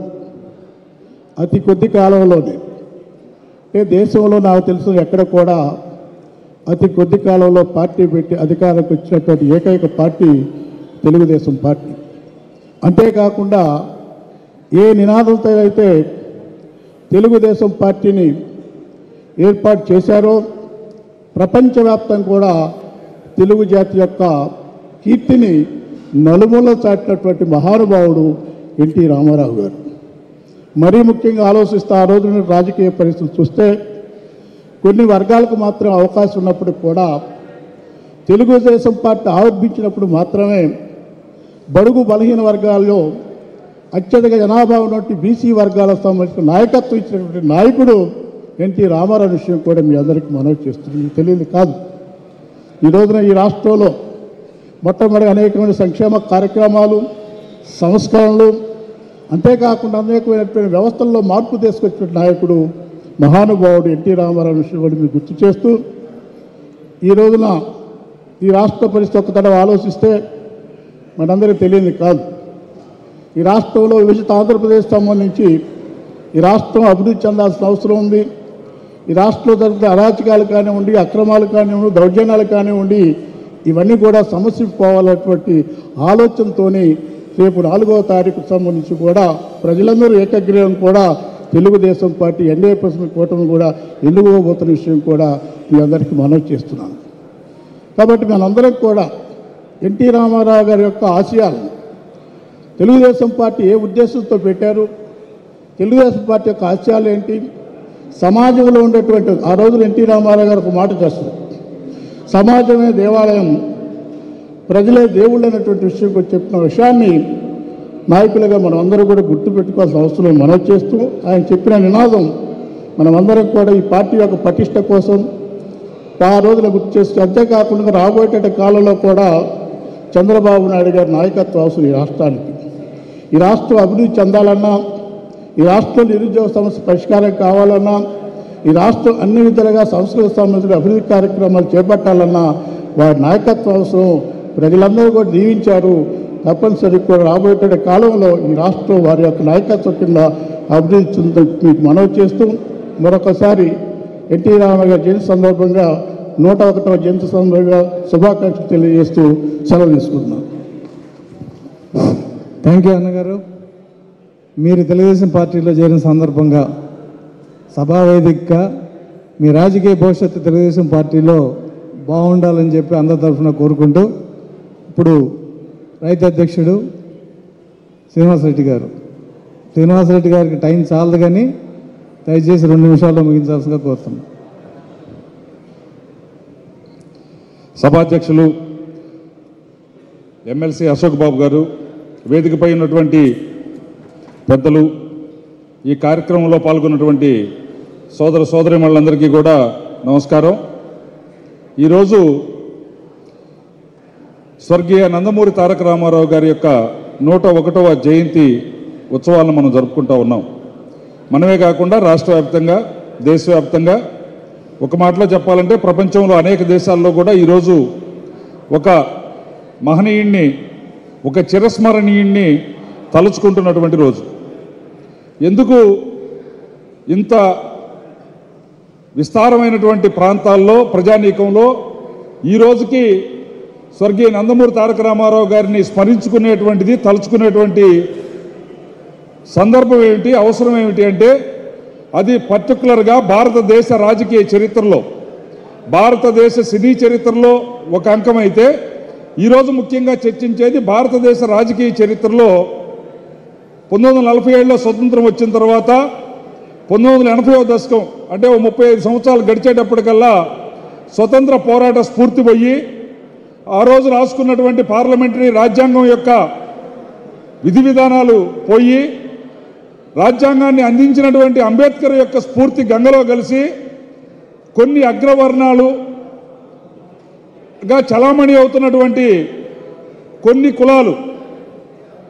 అతి కొద్ది కాలంలోనే అంటే దేశంలో నాకు తెలుసు ఎక్కడ కూడా అతి కొద్ది కాలంలో పార్టీ పెట్టి అధికారంకి వచ్చినటువంటి ఏకైక పార్టీ తెలుగుదేశం పార్టీ అంతేకాకుండా ఏ నినాదంతో అయితే తెలుగుదేశం పార్టీని ఏర్పాటు చేశారో ప్రపంచవ్యాప్తం కూడా తెలుగు జాతి యొక్క కీర్తిని నలుమూల చాటినటువంటి మహానుభావుడు ఎన్టీ రామారావు గారు మరీ ముఖ్యంగా ఆలోచిస్తే ఆ రోజున రాజకీయ పరిస్థితులు చూస్తే కొన్ని వర్గాలకు మాత్రం అవకాశం ఉన్నప్పుడు కూడా తెలుగుదేశం పార్టీ ఆవిర్భించినప్పుడు మాత్రమే బడుగు బలహీన వర్గాల్లో అత్యధిక జనాభా ఉన్నటువంటి బీసీ వర్గాలకు సంబంధించిన నాయకత్వం ఇచ్చినటువంటి నాయకుడు ఎన్టీ రామారావు విషయం కూడా మీ అందరికీ మనవి చేస్తుంది మీకు తెలియదు కాదు ఈ రోజున ఈ రాష్ట్రంలో మొట్టమొదటి అనేకమైన సంక్షేమ కార్యక్రమాలు సంస్కరణలు అంతేకాకుండా అనేకమైనటువంటి వ్యవస్థల్లో మార్పు తీసుకొచ్చిన నాయకుడు మహానుభావుడు ఎన్టీ రామారావు విషయం కూడా మీకు గుర్తు చేస్తూ ఈ రోజున ఈ రాష్ట్ర పరిస్థితి ఒక తడవ ఆలోచిస్తే మనందరికీ తెలియదు కాదు ఈ రాష్ట్రంలో విభజిత ఆంధ్రప్రదేశ్ సంబంధించి ఈ రాష్ట్రం అభివృద్ధి చెందాల్సిన అవసరం ఉంది ఈ రాష్ట్రంలో జరుగుతున్న అరాచకాలు కానివ్వండి అక్రమాలు కానివ్వండి దౌర్జన్యాలు కానివ్వండి ఇవన్నీ కూడా సమస్యపోవాలన్నటువంటి ఆలోచనతోని రేపు నాలుగవ తారీఖు సంబంధించి కూడా ప్రజలందరూ ఏకగ్రీవం కూడా తెలుగుదేశం పార్టీ ఎన్డీఏ ప్రశ్న కూటమి కూడా ఎన్నుకోబోతున్న విషయం కూడా మీ అందరికీ మనవి చేస్తున్నాను కాబట్టి మనందరం కూడా ఎన్టీ రామారావు గారి యొక్క ఆశయాలను తెలుగుదేశం పార్టీ ఏ ఉద్దేశంతో పెట్టారు తెలుగుదేశం పార్టీ యొక్క ఆశయాలు ఏంటి సమాజంలో ఉండేటువంటి ఆ రోజున ఎన్టీ రామారావు గారు ఒక మాట చేస్తారు సమాజమే దేవాలయం ప్రజలే దేవుళ్ళు అనేటువంటి విషయం చెప్పిన విషయాన్ని నాయకులుగా మనం అందరూ కూడా గుర్తుపెట్టుకోవాల్సిన అవసరం మనవి చేస్తూ ఆయన చెప్పిన నినాదం మనమందరం కూడా ఈ పార్టీ యొక్క పటిష్ట కోసం ఆ రోజున గుర్తు చేస్తూ అంతేకాకుండా రాబోయేట కాలంలో కూడా చంద్రబాబు నాయుడు గారి నాయకత్వం అవసరం ఈ రాష్ట్రానికి ఈ రాష్ట్రం అభివృద్ధి చెందాలన్నా ఈ రాష్ట్రం నిరుద్యోగ సమస్య పరిష్కారం కావాలన్నా ఈ రాష్ట్రం అన్ని విధాలుగా సంస్కృత సంబంధించిన అభివృద్ధి కార్యక్రమాలు చేపట్టాలన్నా వారి నాయకత్వం అవసరం ప్రజలందరూ కూడా దీవించారు తప్పనిసరి కూడా రాబోయే కాలంలో ఈ రాష్ట్రం వారి యొక్క నాయకత్వం కింద అభివృద్ధి చెందుతుందని మీకు మనవి చేస్తూ మరొకసారి ఎన్టీ రామారావు గారి జయంతి సందర్భంగా నూట ఒకటవ జయంతి సందర్భంగా శుభాకాంక్షలు తెలియజేస్తూ సెలవు తీసుకుంటున్నాను థ్యాంక్ యూ అన్నగారు మీరు తెలుగుదేశం పార్టీలో చేరిన సందర్భంగా సభా వేదికగా మీ రాజకీయ భవిష్యత్తు తెలుగుదేశం పార్టీలో బాగుండాలని చెప్పి అందరి తరఫున కోరుకుంటూ ఇప్పుడు రైతు అధ్యక్షుడు శ్రీనివాసరెడ్డి గారు శ్రీనివాసరెడ్డి గారికి టైం చాలదు కానీ దయచేసి రెండు నిమిషాల్లో ముగించాల్సిందిగా కోరుతున్నాం సభాధ్యక్షులు ఎమ్మెల్సీ అశోక్ బాబు గారు వేదికపై ఉన్నటువంటి పెద్దలు ఈ కార్యక్రమంలో పాల్గొన్నటువంటి సోదర సోదరిమణులందరికీ కూడా నమస్కారం ఈరోజు స్వర్గీయ నందమూరి తారక రామారావు గారి యొక్క నూట ఒకటవ జయంతి ఉత్సవాలను మనం జరుపుకుంటూ ఉన్నాం మనమే కాకుండా రాష్ట్ర వ్యాప్తంగా దేశవ్యాప్తంగా ఒక మాటలో చెప్పాలంటే ప్రపంచంలో అనేక దేశాల్లో కూడా ఈరోజు ఒక మహనీయుణ్ణి ఒక చిరస్మరణీయుణ్ణి తలుచుకుంటున్నటువంటి రోజు ఎందుకు ఇంత విస్తారమైనటువంటి ప్రాంతాల్లో ప్రజానీకంలో ఈ రోజుకి స్వర్గీయ నందమూరి తారక రామారావు గారిని స్మరించుకునేటువంటిది తలుచుకునేటువంటి సందర్భం ఏమిటి అవసరం ఏమిటి అంటే అది పర్టికులర్గా భారతదేశ రాజకీయ చరిత్రలో భారతదేశ సినీ చరిత్రలో ఒక అంకం అయితే ఈరోజు ముఖ్యంగా చర్చించేది భారతదేశ రాజకీయ చరిత్రలో పంతొమ్మిది వందల నలభై ఏడులో స్వతంత్రం వచ్చిన తర్వాత పంతొమ్మిది వందల ఎనభైవ దశకం అంటే ఓ ముప్పై ఐదు సంవత్సరాలు గడిచేటప్పటికల్లా స్వతంత్ర పోరాట స్ఫూర్తి పోయి ఆ రోజు రాసుకున్నటువంటి పార్లమెంటరీ రాజ్యాంగం యొక్క విధి విధానాలు పోయి రాజ్యాంగాన్ని అందించినటువంటి అంబేద్కర్ యొక్క స్ఫూర్తి గంగలో కలిసి కొన్ని అగ్రవర్ణాలు గా చలామణి అవుతున్నటువంటి కొన్ని కులాలు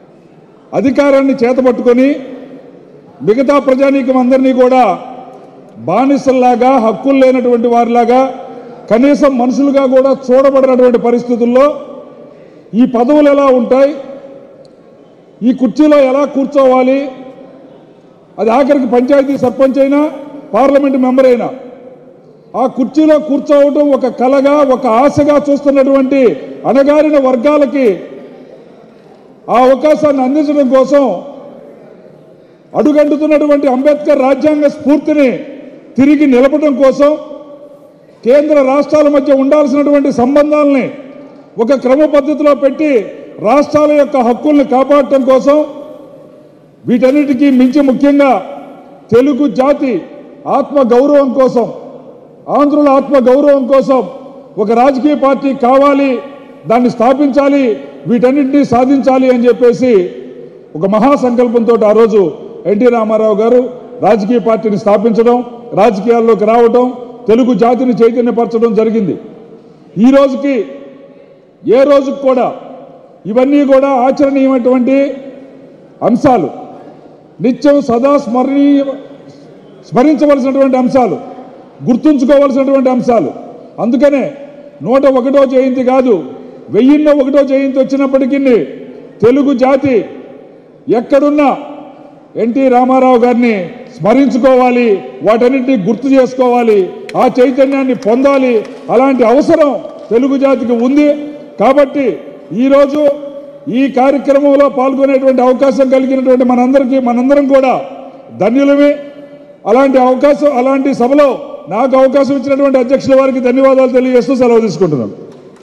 అధికారాన్ని చేతపట్టుకొని మిగతా ప్రజానీకం అందరినీ కూడా బానిసల్లాగా హక్కులు లేనటువంటి వారిలాగా కనీసం మనుషులుగా కూడా చూడబడినటువంటి పరిస్థితుల్లో ఈ పదవులు ఎలా ఉంటాయి ఈ కుర్చీలో ఎలా కూర్చోవాలి అది ఆఖరికి పంచాయతీ సర్పంచ్ అయినా పార్లమెంట్ మెంబర్ అయినా ఆ కుర్చీలో కూర్చోవడం ఒక కలగా ఒక ఆశగా చూస్తున్నటువంటి అణగారిన వర్గాలకి ఆ అవకాశాన్ని అందించడం కోసం అడుగంటుతున్నటువంటి అంబేద్కర్ రాజ్యాంగ స్ఫూర్తిని తిరిగి నిలపడం కోసం కేంద్ర రాష్ట్రాల మధ్య ఉండాల్సినటువంటి సంబంధాలని ఒక క్రమ పద్ధతిలో పెట్టి రాష్ట్రాల యొక్క హక్కుల్ని కాపాడటం కోసం వీటన్నిటికీ మించి ముఖ్యంగా తెలుగు జాతి ఆత్మ గౌరవం కోసం ఆంధ్రుల ఆత్మ గౌరవం కోసం ఒక రాజకీయ పార్టీ కావాలి దాన్ని స్థాపించాలి వీటన్నింటినీ సాధించాలి అని చెప్పేసి ఒక మహాసంకల్పంతో ఆ రోజు ఎన్టీ రామారావు గారు రాజకీయ పార్టీని స్థాపించడం రాజకీయాల్లోకి రావడం తెలుగు జాతిని చైతన్యపరచడం జరిగింది ఈ రోజుకి ఏ రోజుకి కూడా ఇవన్నీ కూడా ఆచరణీయమైనటువంటి అంశాలు నిత్యం సదా స్మరణీయ స్మరించవలసినటువంటి అంశాలు గుర్తుంచుకోవలసినటువంటి అంశాలు అందుకనే నూట ఒకటో జయంతి కాదు వెయ్యిన్నో ఒకటో జయంతి వచ్చినప్పటికీ తెలుగు జాతి ఎక్కడున్నా ఎన్టీ రామారావు గారిని స్మరించుకోవాలి వాటన్నింటినీ గుర్తు చేసుకోవాలి ఆ చైతన్యాన్ని పొందాలి అలాంటి అవసరం తెలుగు జాతికి ఉంది కాబట్టి ఈరోజు ఈ కార్యక్రమంలో పాల్గొనేటువంటి అవకాశం కలిగినటువంటి మనందరికీ మనందరం కూడా ధన్యులమే అలాంటి అవకాశం అలాంటి సభలో నాకు అవకాశం ఇచ్చినటువంటి అధ్యక్షుల వారికి ధన్యవాదాలు తెలియజేస్తూ సెలవు తీసుకుంటున్నాను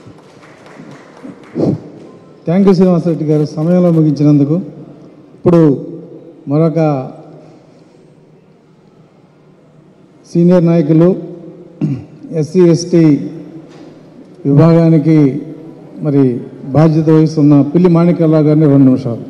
థ్యాంక్ యూ శ్రీనివాసరెడ్డి గారు సమయంలో ముగించినందుకు ఇప్పుడు మరొక సీనియర్ నాయకులు ఎస్సీ ఎస్టీ విభాగానికి మరి బాధ్యత వహిస్తున్న పిల్లి మాణిక్యరావు గారిని రెండు నిమిషాలు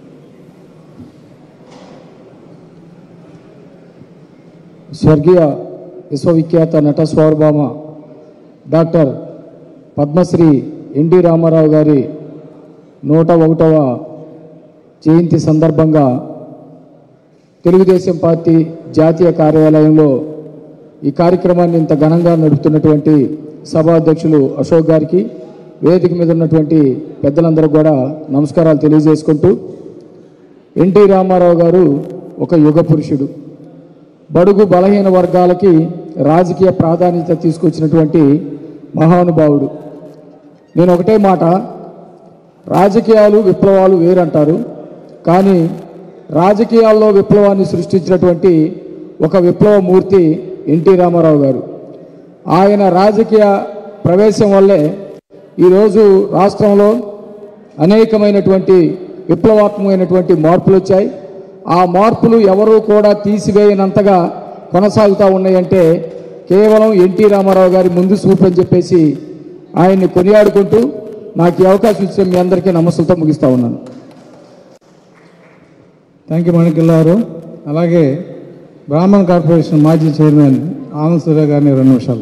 స్వర్గీయ విశ్వవిఖ్యాత నట స్వర్భామ డాక్టర్ పద్మశ్రీ ఎన్టీ రామారావు గారి నూట ఒకటవ జయంతి సందర్భంగా తెలుగుదేశం పార్టీ జాతీయ కార్యాలయంలో ఈ కార్యక్రమాన్ని ఇంత ఘనంగా నడుపుతున్నటువంటి సభాధ్యక్షులు అశోక్ గారికి వేదిక మీద ఉన్నటువంటి పెద్దలందరూ కూడా నమస్కారాలు తెలియజేసుకుంటూ ఎన్టీ రామారావు గారు ఒక యుగ పురుషుడు బడుగు బలహీన వర్గాలకి రాజకీయ ప్రాధాన్యత తీసుకొచ్చినటువంటి మహానుభావుడు నేను ఒకటే మాట రాజకీయాలు విప్లవాలు వేరంటారు కానీ రాజకీయాల్లో విప్లవాన్ని సృష్టించినటువంటి ఒక విప్లవ మూర్తి ఎన్టీ రామారావు గారు ఆయన రాజకీయ ప్రవేశం వల్లే ఈరోజు రాష్ట్రంలో అనేకమైనటువంటి విప్లవాత్మకమైనటువంటి మార్పులు వచ్చాయి ఆ మార్పులు ఎవరూ కూడా తీసివేయనంతగా కొనసాగుతూ ఉన్నాయంటే కేవలం ఎన్టీ రామారావు గారి ముందు చూపు అని చెప్పేసి ఆయన్ని కొనియాడుకుంటూ నాకు ఈ అవకాశం ఇచ్చిన మీ అందరికీ నమస్సులతో ముగిస్తా ఉన్నాను థ్యాంక్ యూ మాణిక్యరావు అలాగే బ్రాహ్మణ్ కార్పొరేషన్ మాజీ చైర్మన్ ఆనంద్ సూర్య గారిని రెండు నిమిషాలు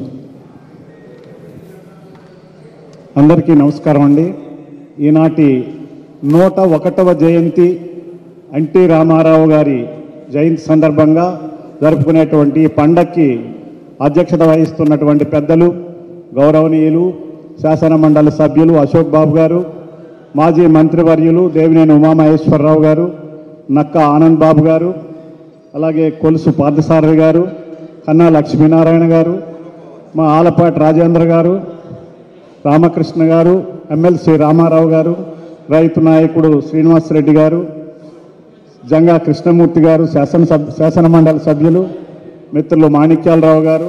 అందరికీ నమస్కారం అండి ఈనాటి నూట ఒకటవ జయంతి ఎన్టీ రామారావు గారి జయంతి సందర్భంగా జరుపుకునేటువంటి ఈ పండక్కి అధ్యక్షత వహిస్తున్నటువంటి పెద్దలు గౌరవనీయులు శాసన మండలి సభ్యులు అశోక్ బాబు గారు మాజీ మంత్రివర్యులు దేవినేని ఉమామహేశ్వరరావు గారు నక్క ఆనంద్ బాబు గారు అలాగే కొలుసు పార్థసారథి గారు కన్నా లక్ష్మీనారాయణ గారు మా ఆలపాటి రాజేంద్ర గారు రామకృష్ణ గారు ఎమ్మెల్సీ రామారావు గారు రైతు నాయకుడు శ్రీనివాసరెడ్డి గారు జంగా కృష్ణమూర్తి గారు శాసనసభ శాసన మండలి సభ్యులు మిత్రులు మాణిక్యాలరావు గారు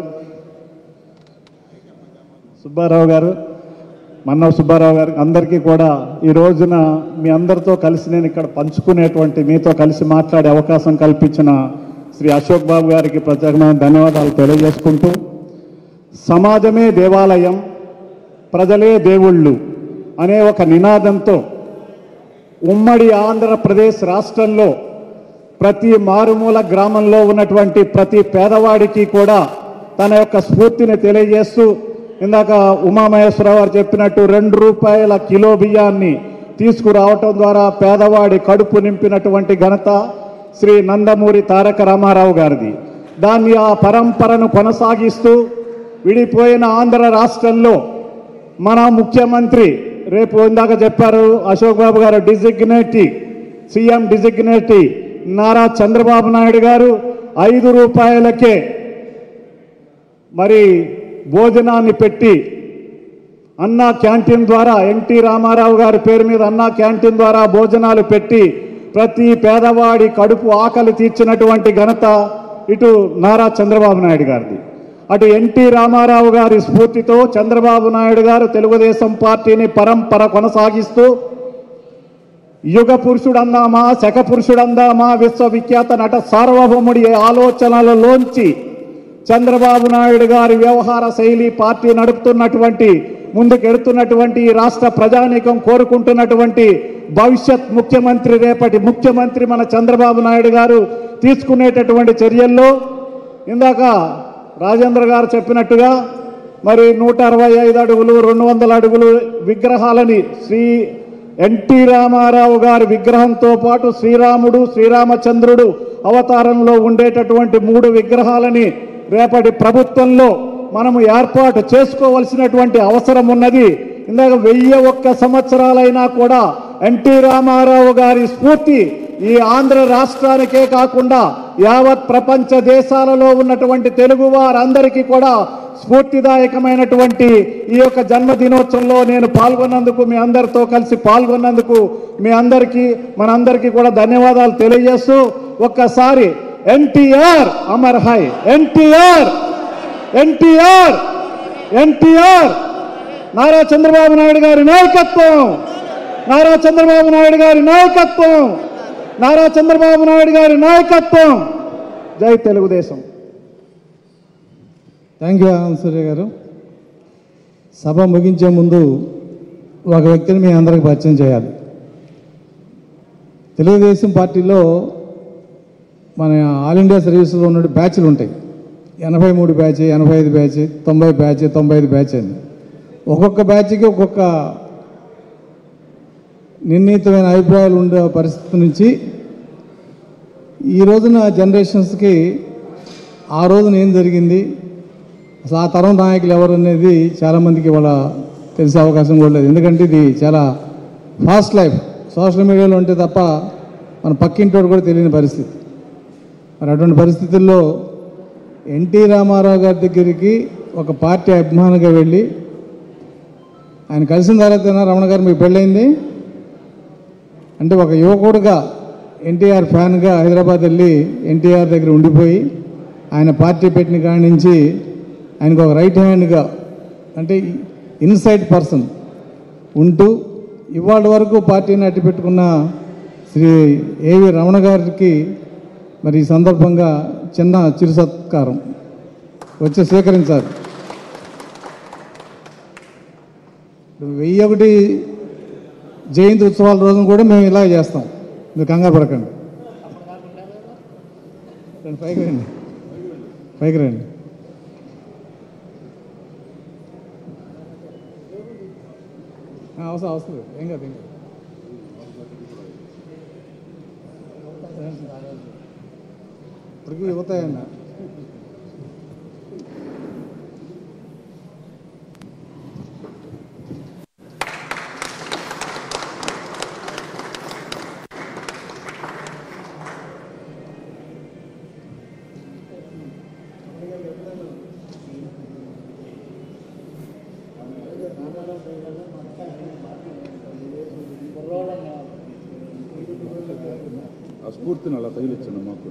సుబ్బారావు గారు మన్నవ సుబ్బారావు గారు అందరికీ కూడా ఈ రోజున మీ అందరితో కలిసి నేను ఇక్కడ పంచుకునేటువంటి మీతో కలిసి మాట్లాడే అవకాశం కల్పించిన శ్రీ అశోక్ బాబు గారికి ప్రత్యేకమైన ధన్యవాదాలు తెలియజేసుకుంటూ సమాజమే దేవాలయం ప్రజలే దేవుళ్ళు అనే ఒక నినాదంతో ఉమ్మడి ఆంధ్రప్రదేశ్ రాష్ట్రంలో ప్రతి మారుమూల గ్రామంలో ఉన్నటువంటి ప్రతి పేదవాడికి కూడా తన యొక్క స్ఫూర్తిని తెలియజేస్తూ ఇందాక ఉమామహేశ్వరరావు గారు చెప్పినట్టు రెండు రూపాయల కిలో బియ్యాన్ని తీసుకురావటం ద్వారా పేదవాడి కడుపు నింపినటువంటి ఘనత శ్రీ నందమూరి తారక రామారావు గారిది దాన్ని ఆ పరంపరను కొనసాగిస్తూ విడిపోయిన ఆంధ్ర రాష్ట్రంలో మన ముఖ్యమంత్రి రేపు ఇందాక చెప్పారు అశోక్ బాబు గారు designee CM designee Nara Chandrababu Naidu గారు ఐదు రూపాయలకే మరి భోజనాన్ని పెట్టి అన్నా క్యాంటీన్ ద్వారా ఎన్టీ రామారావు గారి పేరు మీద అన్నా క్యాంటీన్ ద్వారా భోజనాలు పెట్టి ప్రతి పేదవాడి కడుపు ఆకలి తీర్చినటువంటి ఘనత ఇటు నారా చంద్రబాబు నాయుడు గారిది అటు ఎన్టీ రామారావు గారి స్ఫూర్తితో చంద్రబాబు నాయుడు గారు తెలుగుదేశం పార్టీని పరంపర కొనసాగిస్తూ యుగ పురుషుడందామా శక పురుషుడందామా విశ్వవిఖ్యాత నట సార్వభౌముడి ఆలోచనలలోంచి చంద్రబాబు నాయుడు గారి వ్యవహార శైలి పార్టీ నడుపుతున్నటువంటి ముందుకెడుతున్నటువంటి ఈ రాష్ట్ర ప్రజానీకం కోరుకుంటున్నటువంటి భవిష్యత్ ముఖ్యమంత్రి రేపటి ముఖ్యమంత్రి మన చంద్రబాబు నాయుడు గారు తీసుకునేటటువంటి చర్యల్లో ఇందాక రాజేంద్ర గారు చెప్పినట్టుగా మరి నూట అరవై ఐదు అడుగులు రెండు వందల అడుగులు విగ్రహాలని శ్రీ ఎన్టీ రామారావు గారి విగ్రహంతో పాటు శ్రీరాముడు శ్రీరామచంద్రుడు అవతారంలో ఉండేటటువంటి మూడు విగ్రహాలని రేపటి ప్రభుత్వంలో మనము ఏర్పాటు చేసుకోవలసినటువంటి అవసరం ఉన్నది ఇందాక వెయ్యి ఒక్క సంవత్సరాలైనా కూడా ఎన్టీ రామారావు గారి స్ఫూర్తి ఈ ఆంధ్ర రాష్ట్రానికే కాకుండా యావత్ ప్రపంచ దేశాలలో ఉన్నటువంటి తెలుగు వారందరికీ కూడా స్ఫూర్తిదాయకమైనటువంటి ఈ యొక్క జన్మదినోత్సవంలో నేను పాల్గొన్నందుకు మీ అందరితో కలిసి పాల్గొన్నందుకు మీ అందరికీ మనందరికీ కూడా ధన్యవాదాలు తెలియజేస్తూ ఒక్కసారి ఎన్టీఆర్ అమర్ హై ఎన్టీఆర్ ఎన్టీఆర్ ఎన్టీఆర్ నారా చంద్రబాబు నాయుడు గారి నాయకత్వం నారా చంద్రబాబు నాయుడు గారి నాయకత్వం నారా చంద్రబాబు నాయుడు గారి నాయకత్వం జై తెలుగుదేశం థ్యాంక్ యూ ఆనంద్ సూర్య గారు సభ ముగించే ముందు ఒక వ్యక్తిని మీ అందరికి పరిచయం చేయాలి తెలుగుదేశం పార్టీలో మన ఆల్ ఇండియా సర్వీసులో ఉన్న బ్యాచ్లు ఉంటాయి ఎనభై మూడు బ్యాచ్ ఎనభై ఐదు బ్యాచ్ తొంభై బ్యాచ్ తొంభై ఐదు బ్యాచ్ అని ఒక్కొక్క బ్యాచ్కి ఒక్కొక్క నిర్ణీతమైన అభిప్రాయాలు ఉండే పరిస్థితి నుంచి ఈ రోజున జనరేషన్స్కి ఆ రోజున ఏం జరిగింది అసలు ఆ తరం నాయకులు ఎవరు అనేది చాలామందికి ఇవాళ తెలిసే అవకాశం కూడా లేదు ఎందుకంటే ఇది చాలా ఫాస్ట్ లైఫ్ సోషల్ మీడియాలో ఉంటే తప్ప మన పక్కింటోడు కూడా తెలియని పరిస్థితి మరి అటువంటి పరిస్థితుల్లో ఎన్టీ రామారావు గారి దగ్గరికి ఒక పార్టీ అభిమానిగా వెళ్ళి ఆయన కలిసిన తర్వాత రమణ గారు మీకు పెళ్ళైంది అంటే ఒక యువకుడుగా ఎన్టీఆర్ ఫ్యాన్గా హైదరాబాద్ వెళ్ళి ఎన్టీఆర్ దగ్గర ఉండిపోయి ఆయన పార్టీ పెట్టిన కాడి నుంచి ఆయనకు ఒక రైట్ హ్యాండ్గా అంటే ఇన్సైడ్ పర్సన్ ఉంటూ ఇవాళ వరకు పార్టీని అట్టి పెట్టుకున్న శ్రీ ఏవి రమణ గారికి మరి ఈ సందర్భంగా చిన్న చిరు సత్కారం వచ్చి స్వీకరించాలి వెయ్యి ఒకటి జయంతి ఉత్సవాల రోజున కూడా మేము ఇలా చేస్తాం మీరు కంగారు పడకండి రండి, పైకి రండి పైకి రండి ఆ, అవసరం అవసరం లేదు. ఏం కాదు ఏం కాదు ఇప్పటికీ యువతాయన్న ఆ స్ఫూర్తిని అలా తగిలించండి మాకు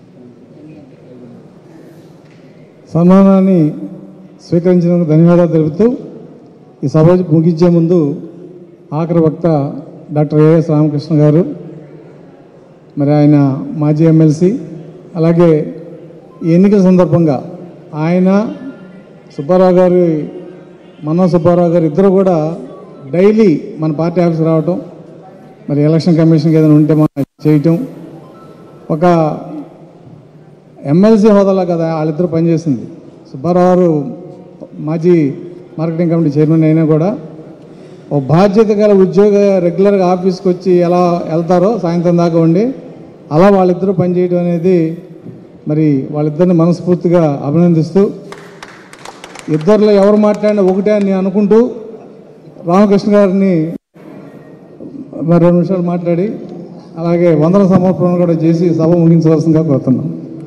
సన్మానాన్ని స్వీకరించినందుకు ధన్యవాదాలు తెలుపుతూ ఈ సభ ముగించే ముందు ఆఖరి వక్త డాక్టర్ ఏఎస్ రామకృష్ణ గారు మరి ఆయన మాజీ ఎమ్మెల్సీ అలాగే ఈ ఎన్నికల సందర్భంగా ఆయన సుబ్బారావు గారు మన్నో సుబ్బారావు గారు ఇద్దరు కూడా డైలీ మన పార్టీ ఆఫీస్ రావటం మరి ఎలక్షన్ కమిషన్కి ఏదైనా ఉంటే మనం చేయటం ఒక ఎమ్మెల్సీ హోదాలో కదా వాళ్ళిద్దరూ పనిచేసింది సుబ్బారావు గారు మాజీ మార్కెటింగ్ కమిటీ చైర్మన్ అయినా కూడా ఓ బాధ్యత గల ఉద్యోగ రెగ్యులర్గా ఆఫీస్కి వచ్చి ఎలా వెళ్తారో సాయంత్రం దాకా ఉండి అలా వాళ్ళిద్దరూ పనిచేయడం అనేది మరి వాళ్ళిద్దరిని మనస్ఫూర్తిగా అభినందిస్తూ ఇద్దరిలో ఎవరు మాట్లాడినా ఒకటే అని అనుకుంటూ రామకృష్ణ గారిని మరి రెండు నిమిషాలు మాట్లాడి అలాగే వందన సమర్పణ కూడా చేసి సభ ముగించవలసిందిగా కోరుతున్నాం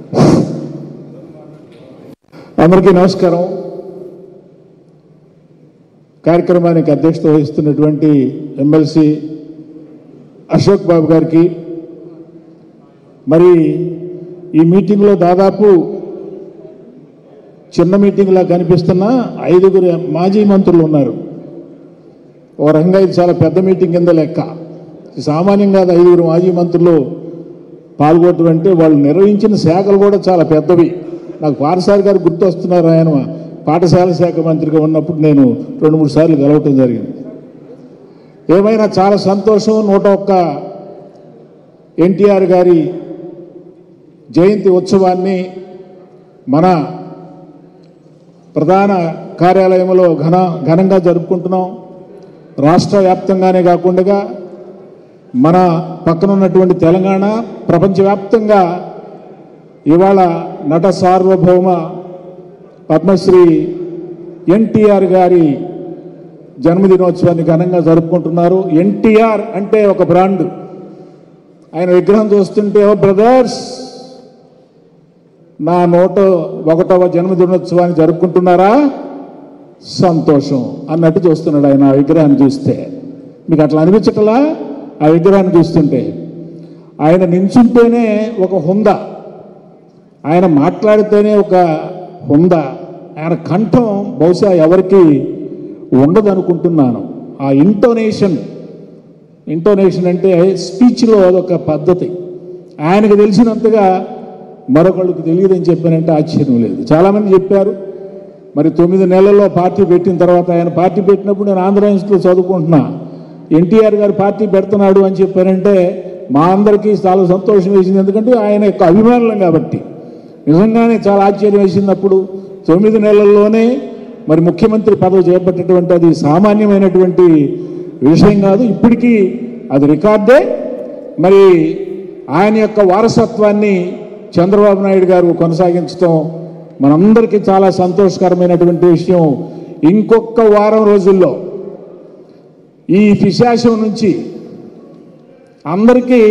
అందరికీ నమస్కారం కార్యక్రమానికి అధ్యక్షత వహిస్తున్నటువంటి ఎమ్మెల్సీ అశోక్ బాబు గారికి మరి ఈ మీటింగ్లో దాదాపు చిన్న మీటింగ్లా కనిపిస్తున్న ఐదుగురు మాజీ మంత్రులు ఉన్నారు ఓ రకంగా ఇది చాలా పెద్ద మీటింగ్ కింద లెక్క సామాన్యంగా అది ఐదుగురు మాజీ మంత్రులు పాల్గొనడం అంటే వాళ్ళు నిర్వహించిన శాఖలు కూడా చాలా పెద్దవి నాకు పాఠశాల గారు గుర్తొస్తున్నారు ఆయన పాఠశాల శాఖ మంత్రిగా ఉన్నప్పుడు నేను రెండు మూడు సార్లు కలవటం జరిగింది ఏమైనా చాలా సంతోషం నూట ఒక్క ఎన్టీఆర్ గారి జయంతి ఉత్సవాన్ని మన ప్రధాన కార్యాలయంలో ఘన ఘనంగా జరుపుకుంటున్నాం రాష్ట్ర వ్యాప్తంగానే కాకుండా మన పక్కన ఉన్నటువంటి తెలంగాణ ప్రపంచవ్యాప్తంగా ఇవాళ నట సార్వభౌమ పద్మశ్రీ ఎన్టీఆర్ గారి జన్మదినోత్సవాన్ని ఘనంగా జరుపుకుంటున్నారు ఎన్టీఆర్ అంటే ఒక బ్రాండ్ ఆయన విగ్రహం చూస్తుంటే ఓ బ్రదర్స్ నా నూట ఒకటవ జన్మదినోత్సవాన్ని జరుపుకుంటున్నారా సంతోషం అన్నట్టు చూస్తున్నాడు ఆయన ఆ విగ్రహాన్ని చూస్తే మీకు అట్లా అనిపించటలా ఆ విగ్రహాన్ని చూస్తుంటే ఆయన నించుంటేనే ఒక హుందా ఆయన మాట్లాడితేనే ఒక హుందా ఆయన కంఠం బహుశా ఎవరికి ఉండదు అనుకుంటున్నాను ఆ ఇంటోనేషన్ ఇంటోనేషన్ అంటే స్పీచ్లో అదొక పద్ధతి ఆయనకు తెలిసినంతగా మరొకళ్ళకి తెలియదని చెప్పానంటే ఆశ్చర్యం లేదు చాలామంది చెప్పారు మరి తొమ్మిది నెలల్లో పార్టీ పెట్టిన తర్వాత ఆయన పార్టీ పెట్టినప్పుడు నేను ఆంధ్ర యూనివర్సిటీలో చదువుకుంటున్నా ఎన్టీఆర్ గారు పార్టీ పెడుతున్నాడు అని చెప్పారంటే మా అందరికీ చాలా సంతోషం వేసింది ఎందుకంటే ఆయన యొక్క అభిమానులం కాబట్టి నిజంగానే చాలా ఆశ్చర్యం వేసినప్పుడు తొమ్మిది నెలల్లోనే మరి ముఖ్యమంత్రి పదవి చేపట్టేటువంటి అది సామాన్యమైనటువంటి విషయం కాదు ఇప్పటికీ అది రికార్డే మరి ఆయన యొక్క వారసత్వాన్ని చంద్రబాబు నాయుడు గారు కొనసాగించడం మనందరికీ చాలా సంతోషకరమైనటువంటి విషయం ఇంకొక వారం రోజుల్లో ఈ పిశాచం నుంచి అందరికీ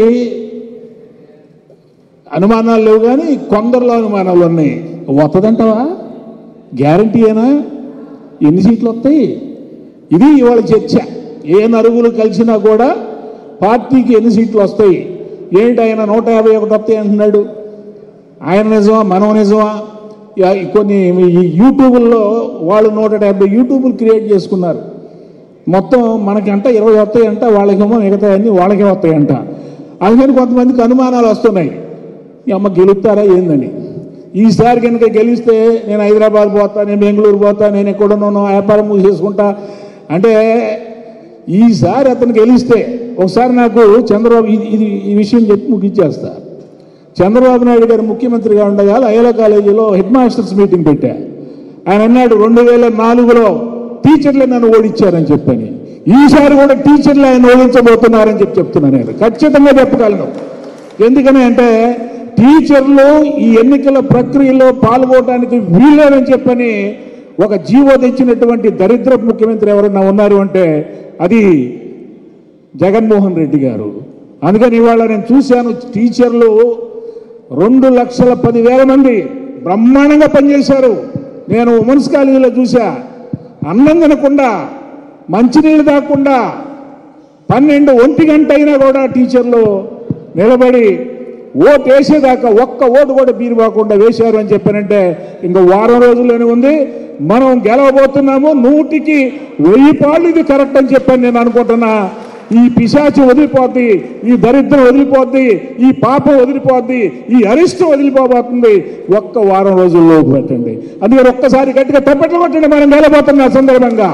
అనుమానాలు లేవు కానీ కొందరిలో అనుమానాలు ఉన్నాయి వస్తుందంటావా గ్యారంటీ అయినా ఎన్ని సీట్లు వస్తాయి ఇది ఇవాళ చర్చ ఏ నరుగులు కలిసినా కూడా పార్టీకి ఎన్ని సీట్లు వస్తాయి ఏంటి ఆయన నూట యాభై ఒకటి వస్తాయి అంటున్నాడు ఆయన నిజమా మనం నిజమా యా- కొన్ని ఈ యూట్యూబుల్లో వాళ్ళు నూట డెబ్బై యూట్యూబులు క్రియేట్ చేసుకున్నారు మొత్తం మనకంట ఇరవై వస్తాయంట వాళ్ళకేమో మిగతాయన్నీ వాళ్ళకే వస్తాయంట అందుకని కొంతమందికి అనుమానాలు వస్తున్నాయి ఈ అమ్మ గెలుస్తారా ఏందని ఈసారి కనుక గెలిస్తే నేను హైదరాబాద్ పోతా నేను బెంగళూరు పోతా నేను ఎక్కడున్నానో వ్యాపారం మూసేసుకుంటా అంటే ఈసారి అతను గెలిస్తే ఒకసారి నాకు చంద్రబాబు ఇది ఇది ఈ విషయం చెప్పి ముగించేస్తా చంద్రబాబు నాయుడు గారు ముఖ్యమంత్రిగా ఉండగా లయోలా కాలేజీలో హెడ్ మాస్టర్స్ మీటింగ్ పెట్టా ఆయన అన్నాడు రెండు వేల నాలుగులో టీచర్లు నన్ను ఓడించారని చెప్పని ఈసారి కూడా టీచర్లు ఆయన ఓడించబోతున్నారని చెప్పి చెప్తున్నాను నేను ఖచ్చితంగా చెప్పగలను ఎందుకని అంటే టీచర్లు ఈ ఎన్నికల ప్రక్రియలో పాల్గొనడానికి వీల్లేదని చెప్పని ఒక జీవో తెచ్చినటువంటి దరిద్ర ముఖ్యమంత్రి ఎవరన్నా ఉన్నారు అంటే అది జగన్మోహన్ రెడ్డి గారు అందుకని ఇవాళ నేను చూశాను టీచర్లు రెండు లక్షల పదివేల మంది బ్రహ్మాండంగా పనిచేశారు నేను ఉమెన్స్ కాలేజీలో చూసా అన్నం తినకుండా మంచినీళ్ళు తాగకుండా పన్నెండు ఒంటి గంట అయినా కూడా టీచర్లు నిలబడి ఓటు వేసేదాకా ఒక్క ఓటు కూడా బీరు పోకుండా వేశారు అని చెప్పానంటే ఇంకా వారం రోజుల్లోనే ఉంది మనం గెలవబోతున్నాము నూటికి వెయ్యి పాళ్ళు ఇది కరెక్ట్ అని చెప్పాను నేను అనుకుంటున్నా ఈ పిశాచి వదిలిపోద్ది ఈ దరిద్రం వదిలిపోద్ది ఈ పాపం వదిలిపోద్ది ఈ అరిష్టం వదిలిపోబోతుంది ఒక్క వారం రోజుల్లో పెట్టండి అందుకని ఒక్కసారి గట్టిగా తప్పట్లు కొట్టండి మనం గెలబోతున్న సందర్భంగా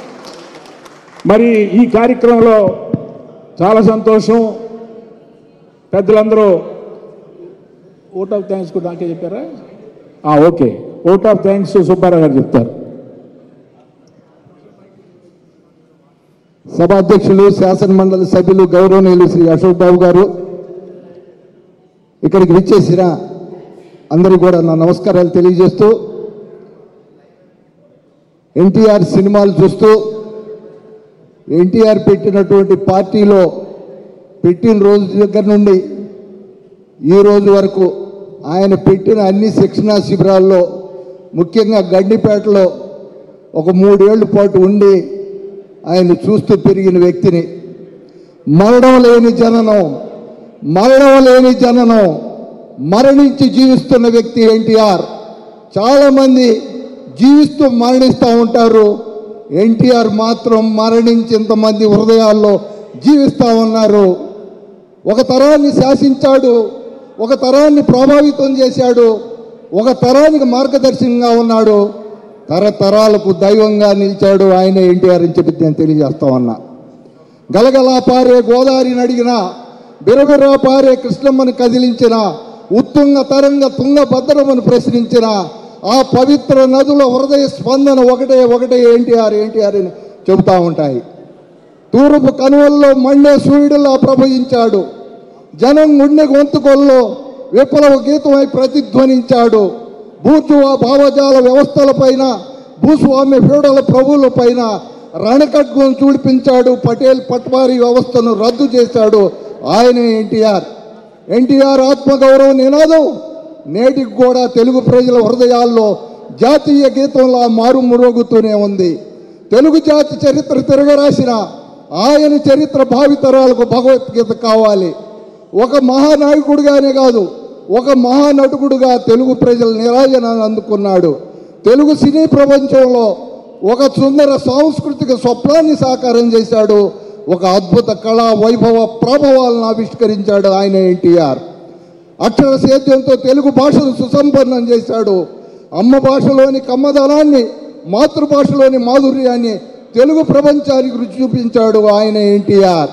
మరి ఈ కార్యక్రమంలో చాలా సంతోషం పెద్దలందరూ ఓట్ ఆఫ్ థ్యాంక్స్ కూడా నాకే చెప్పారా ఆ, okay vote of thanks Subbarao గారు చెప్తారు సభాధ్యక్షులు శాసన మండలి సభ్యులు గౌరవనీయులు శ్రీ అశోక్ బాబు గారు ఇక్కడికి విచ్చేసిన అందరికీ కూడా నా నమస్కారాలు తెలియజేస్తూ ఎన్టీఆర్ సినిమాలు చూస్తూ ఎన్టీఆర్ పెట్టినటువంటి పార్టీలో పెట్టిన రోజు దగ్గర నుండి ఈ రోజు వరకు ఆయన పెట్టిన అన్ని శిక్షణా శిబిరాల్లో ముఖ్యంగా గండిపేటలో ఒక మూడేళ్ల పాటు ఉండి ఆయన చూస్తూ పెరిగిన వ్యక్తిని మరణం లేని జననం మరణం లేని జననం మరణించి జీవిస్తున్న వ్యక్తి ఎన్టీఆర్ చాలామంది జీవిస్తూ మరణిస్తూ ఉంటారు ఎన్టీఆర్ మాత్రం మరణించి ఇంతమంది హృదయాల్లో జీవిస్తూ ఉన్నారు ఒక తరాన్ని శాసించాడు ఒక తరాన్ని ప్రభావితం చేశాడు ఒక తరానికి మార్గదర్శకంగా ఉన్నాడు తరతరాలకు దైవంగా నిలిచాడు ఆయన ఎన్టీఆర్ అని చెప్పి నేను తెలియజేస్తా ఉన్నా గలగలా పారే గోదావరిని అడిగిన బిరబిరా పారే కృష్ణమ్మను కదిలించిన ఉత్తుంగ తరంగ తుంగభద్రమను ప్రశ్నించిన ఆ పవిత్ర నదుల హృదయ స్పందన ఒకటే ఒకటే ఎన్టీఆర్ ఎన్టీఆర్ అని చెబుతూ ఉంటాయి తూర్పు కనువల్లో మండే సూర్యుడిలా ప్రభవించాడు జనం గుండె గొంతుకొల్లో విప్లవ గీతమై ప్రతిధ్వనించాడు భూజువా భావజాల వ్యవస్థలపైన భూస్వామ్య ఫ్యూడల ప్రభువులపైన రణఖడ్గం చూడిపించాడు పటేల్ పట్వారీ వ్యవస్థను రద్దు చేశాడు ఆయన ఎన్టీఆర్ ఎన్టీఆర్ ఆత్మగౌరవ నినాదం నేటికి కూడా తెలుగు ప్రజల హృదయాల్లో జాతీయ గీతంలా మారుమురోగుతూనే ఉంది తెలుగు జాతి చరిత్ర తిరగరాసిన ఆయన చరిత్ర భావితరాలకు భగవద్గీత కావాలి ఒక మహానాయకుడిగానే కాదు ఒక మహానటుకుడుగా తెలుగు ప్రజల నిరాజనాన్ని అందుకున్నాడు తెలుగు సినీ ప్రపంచంలో ఒక సుందర సాంస్కృతిక స్వప్నాన్ని సాకారం చేశాడు ఒక అద్భుత కళా వైభవ ప్రభావాలను ఆవిష్కరించాడు ఆయన ఎన్టీఆర్ అక్షర సేద్యంతో తెలుగు భాషను సుసంపన్నం చేశాడు అమ్మ భాషలోని కమ్మదనాన్ని మాతృభాషలోని మాధుర్యాన్ని తెలుగు ప్రపంచానికి రుచి చూపించాడు ఆయన ఎన్టీఆర్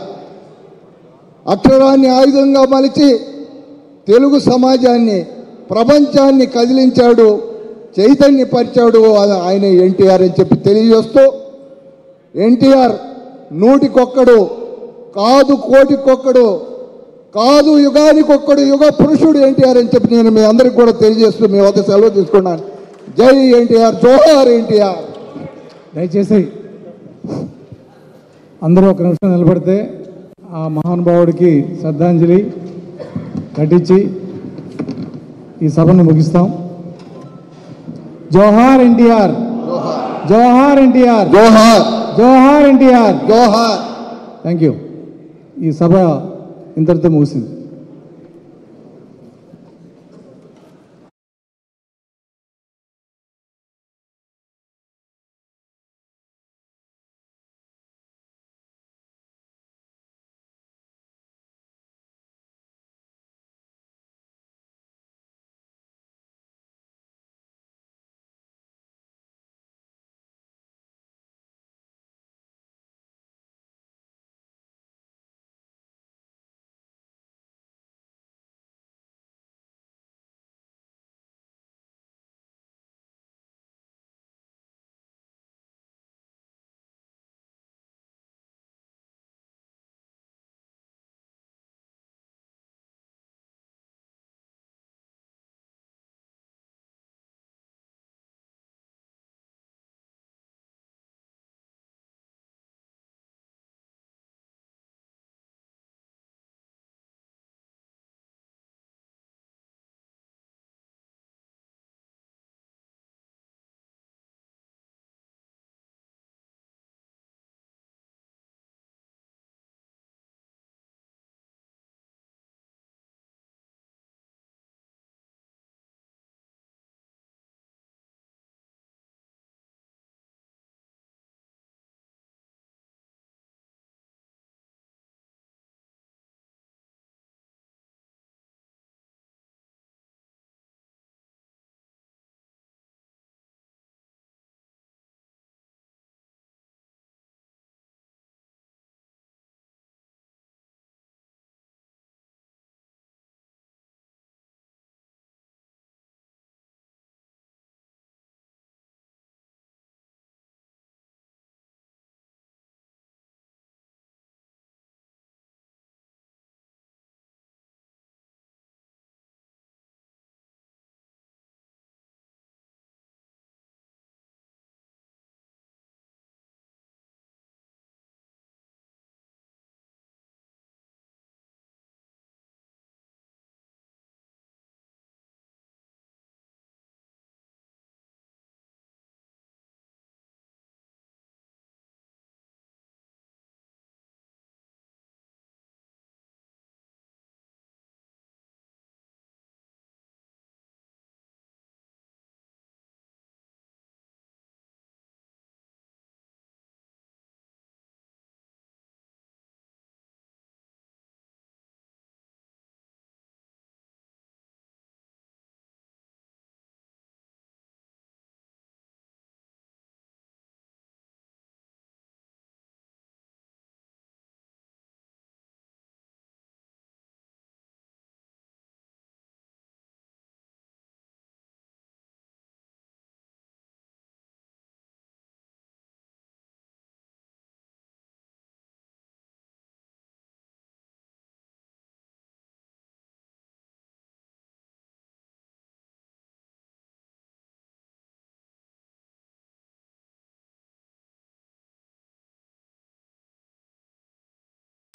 అక్షరాన్ని ఆయుధంగా మలిచి తెలుగు సమాజాన్ని ప్రపంచాన్ని కదిలించాడు చైతన్యపరిచాడు అది ఆయన ఎన్టీఆర్ అని చెప్పి తెలియజేస్తూ ఎన్టీఆర్ నూటికొక్కడు కాదు కోటికొక్కడు కాదు యుగానికొక్కడు యుగ పురుషుడు ఎన్టీఆర్ అని చెప్పి నేను మీ అందరికి కూడా తెలియజేస్తూ మీ వద్ద సెలవు తీసుకున్నాను జై ఎన్టీఆర్ జోహార్ ఎన్టీఆర్ దయచేసి అందరూ ఒక నిమిషం నిలబడితే ఆ మహానుభావుడికి శ్రద్ధాంజలి ఘటించి ఈ సభను ముగిస్తాం జోహార్ ఎన్టీఆర్ జోహార్ ఎన్టీఆర్ జోహార్ జోహార్ ఎన్టీఆర్ జోహార్ థ్యాంక్ యూ ఈ సభ ఇంతటితో ముగిసింది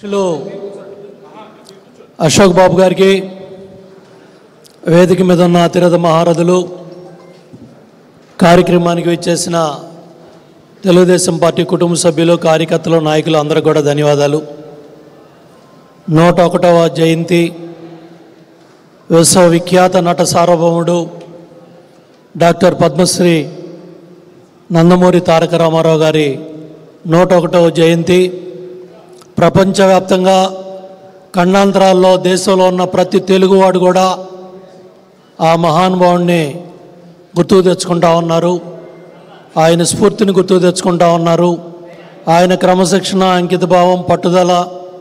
అధ్యక్షులు అశోక్ బాబు గారికి వేదిక మీద ఉన్న అతిరథ మహారథులు కార్యక్రమానికి వచ్చేసిన తెలుగుదేశం పార్టీ కుటుంబ సభ్యులు కార్యకర్తలు నాయకులు అందరూ కూడా ధన్యవాదాలు నూట ఒకటవ జయంతి విశ్వవిఖ్యాత నట సార్వభౌముడు డాక్టర్ పద్మశ్రీ నందమూరి తారక రామారావు గారి నూట ఒకటవ జయంతి ప్రపంచవ్యాప్తంగా ఖండాంతరాల్లో దేశంలో ఉన్న ప్రతి తెలుగువాడు కూడా ఆ మహానుభావుణ్ణి గుర్తుకు తెచ్చుకుంటా ఉన్నారు ఆయన స్ఫూర్తిని గుర్తుకు తెచ్చుకుంటా ఉన్నారు ఆయన క్రమశిక్షణ అంకితభావం పట్టుదల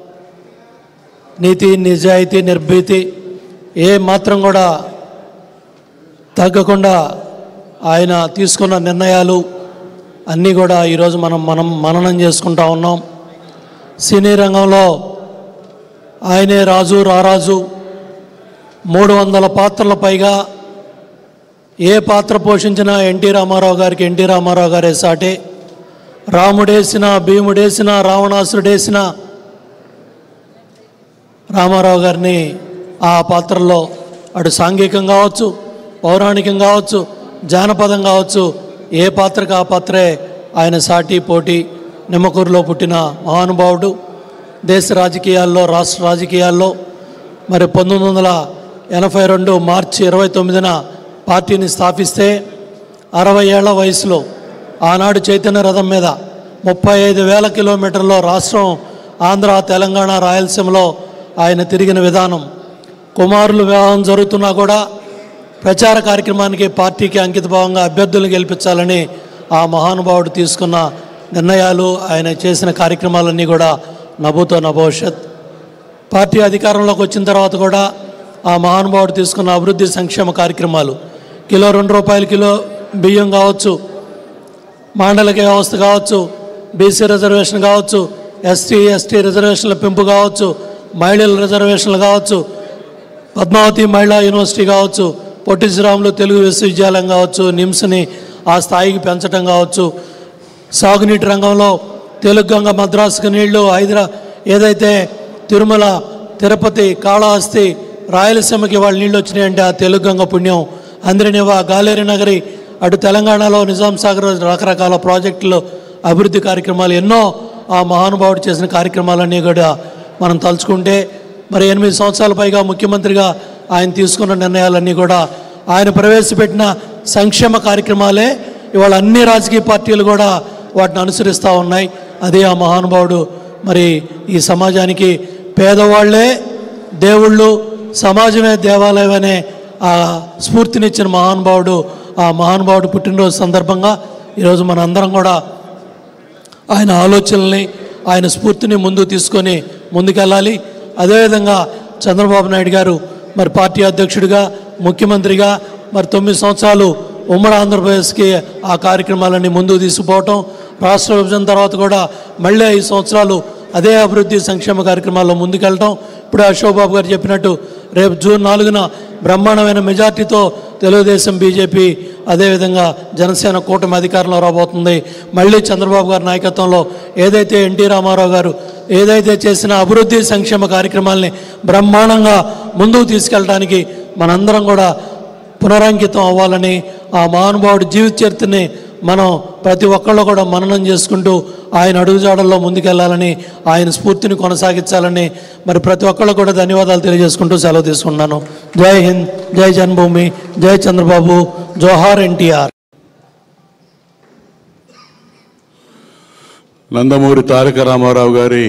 నీతి నిజాయితీ నిర్భీతి ఏ మాత్రం కూడా తగ్గకుండా ఆయన తీసుకున్న నిర్ణయాలు అన్నీ కూడా ఈరోజు మనం మనం మననం చేసుకుంటా ఉన్నాం సినీ రంగంలో ఆయనే రాజు రారాజు మూడు వందల పాత్రల పైగా ఏ పాత్ర పోషించినా ఎన్టీ రామారావు గారికి ఎన్టీ రామారావు గారే సాటే రాముడేసిన భీముడేసిన రావణాసురుడేసిన రామారావు గారిని ఆ పాత్రలో అటు సాంఘికం కావచ్చు పౌరాణికం కావచ్చు జానపదం కావచ్చు ఏ పాత్రకు ఆ పాత్రే ఆయన సాటి పోటీ నిమ్మకూరులో పుట్టిన మహానుభావుడు దేశ రాజకీయాల్లో రాష్ట్ర రాజకీయాల్లో మరి పంతొమ్మిది వందల ఎనభై రెండు మార్చి ఇరవై తొమ్మిదిన పార్టీని స్థాపిస్తే అరవై ఏళ్ల వయసులో ఆనాడు చైతన్య రథం మీద ముప్పై ఐదు వేల కిలోమీటర్లో రాష్ట్రం ఆంధ్ర తెలంగాణ రాయలసీమలో ఆయన తిరిగిన విధానం కుమారులు వివాహం జరుగుతున్నా కూడా ప్రచార కార్యక్రమానికి పార్టీకి అంకితభావంగా అభ్యర్థులను గెలిపించాలని ఆ మహానుభావుడు తీసుకున్న నిర్ణయాలు ఆయన చేసిన కార్యక్రమాలన్నీ కూడా నభూతో నభవిష్యత్ పార్టీ అధికారంలోకి వచ్చిన తర్వాత కూడా ఆ మహానుభావుడు తీసుకున్న అభివృద్ధి సంక్షేమ కార్యక్రమాలు కిలో రెండు రూపాయల కిలో బియ్యం కావచ్చు మాండలిక వ్యవస్థ కావచ్చు బీసీ రిజర్వేషన్ కావచ్చు ఎస్టీ ఎస్టీ రిజర్వేషన్ల పెంపు కావచ్చు మహిళల రిజర్వేషన్లు కావచ్చు పద్మావతి మహిళా యూనివర్సిటీ కావచ్చు పొట్టి శ్రీరాములు తెలుగు విశ్వవిద్యాలయం కావచ్చు నిమ్స్ని ఆ స్థాయికి పెంచడం కావచ్చు సాగునీటి రంగంలో తెలుగంగ మద్రాసుకు నీళ్లు హైదరా ఏదైతే తిరుమల తిరుపతి కాళహస్తి రాయలసీమకి వాళ్ళ నీళ్ళు వచ్చినాయంటే ఆ తెలుగంగ పుణ్యం అందరినివా గాలేరి నగరి అటు తెలంగాణలో నిజాం సాగర్ రకరకాల ప్రాజెక్టులు అభివృద్ధి కార్యక్రమాలు ఎన్నో ఆ మహానుభావుడు చేసిన కార్యక్రమాలన్నీ కూడా మనం తలుచుకుంటే మరి ఎనిమిది సంవత్సరాల పైగా ముఖ్యమంత్రిగా ఆయన తీసుకున్న నిర్ణయాలన్నీ కూడా ఆయన ప్రవేశపెట్టిన సంక్షేమ కార్యక్రమాలే ఇవాళ అన్ని రాజకీయ పార్టీలు కూడా వాటిని అనుసరిస్తూ ఉన్నాయి అదే ఆ మహానుభావుడు మరి ఈ సమాజానికి పేదవాళ్లే దేవుళ్ళు సమాజమే దేవాలయం అనే ఆ స్ఫూర్తినిచ్చిన మహానుభావుడు ఆ మహానుభావుడు పుట్టినరోజు సందర్భంగా ఈరోజు మన అందరం కూడా ఆయన ఆలోచనల్ని ఆయన స్ఫూర్తిని ముందుకు తీసుకొని ముందుకెళ్ళాలి అదేవిధంగా చంద్రబాబు నాయుడు గారు మరి పార్టీ అధ్యక్షుడిగా ముఖ్యమంత్రిగా మరి తొమ్మిది సంవత్సరాలు ఉమ్మడి ఆంధ్రప్రదేశ్కి ఆ కార్యక్రమాలన్నీ ముందుకు తీసుకుపోవటం రాష్ట్ర విభజన తర్వాత కూడా మళ్ళీ ఐదు సంవత్సరాలు అదే అభివృద్ధి సంక్షేమ కార్యక్రమాల్లో ముందుకెళ్ళటం ఇప్పుడు అశోక్ బాబు గారు చెప్పినట్టు రేపు జూన్ నాలుగున బ్రహ్మాండమైన మెజార్టీతో తెలుగుదేశం బీజేపీ అదేవిధంగా జనసేన కూటమి అధికారంలో రాబోతుంది మళ్ళీ చంద్రబాబు గారి నాయకత్వంలో ఏదైతే ఎన్టీ రామారావు గారు ఏదైతే చేసిన అభివృద్ధి సంక్షేమ కార్యక్రమాల్ని బ్రహ్మాండంగా ముందుకు తీసుకెళ్ళడానికి మనందరం కూడా పునరంకితం అవ్వాలని ఆ మహానుభావుడి జీవిత చరిత్రని మనం ప్రతి ఒక్కళ్ళు కూడా మననం చేసుకుంటూ ఆయన అడుగుజాడల్లో ముందుకెళ్లాలని ఆయన స్ఫూర్తిని కొనసాగించాలని మరి ప్రతి ఒక్కళ్ళు కూడా ధన్యవాదాలు తెలియజేసుకుంటూ సెలవు తీసుకున్నాను జై హింద్ జై జన్మభూమి జై చంద్రబాబు జోహార్ ఎన్టీఆర్ నందమూరి తారక రామారావు గారి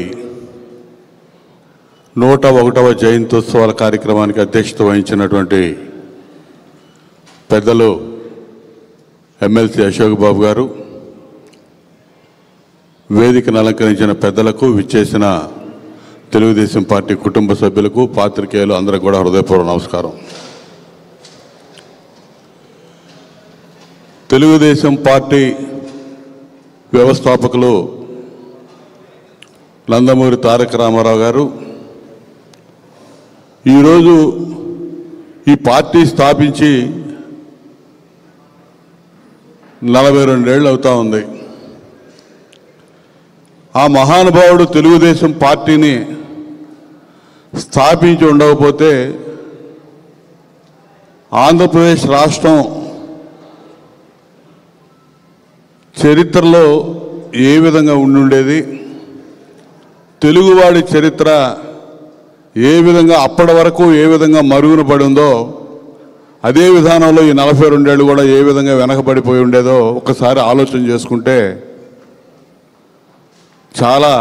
నూట ఒకటవ జయంత్యోత్సవాల కార్యక్రమానికి అధ్యక్షత వహించినటువంటి పెద్దలు ఎమ్మెల్సీ అశోక్ బాబు గారు వేదికను అలంకరించిన పెద్దలకు విచ్చేసిన తెలుగుదేశం పార్టీ కుటుంబ సభ్యులకు పాత్రికేయులు అందరికి కూడా హృదయపూర్వక నమస్కారం తెలుగుదేశం పార్టీ వ్యవస్థాపకులు నందమూరి తారక రామారావు గారు ఈరోజు ఈ పార్టీ స్థాపించి నలభై రెండేళ్ళు అవుతా ఉంది ఆ మహానుభావుడు తెలుగుదేశం పార్టీని స్థాపించి ఉండకపోతే ఆంధ్రప్రదేశ్ రాష్ట్రం చరిత్రలో ఏ విధంగా ఉండుండేది తెలుగువాడి చరిత్ర ఏ విధంగా అప్పటి వరకు ఏ విధంగా మరుగున పడి ఉందో అదే విధానంలో ఈ నలభై రెండేళ్ళు కూడా ఏ విధంగా వెనకబడిపోయి ఉండేదో ఒకసారి ఆలోచన చేసుకుంటే చాలా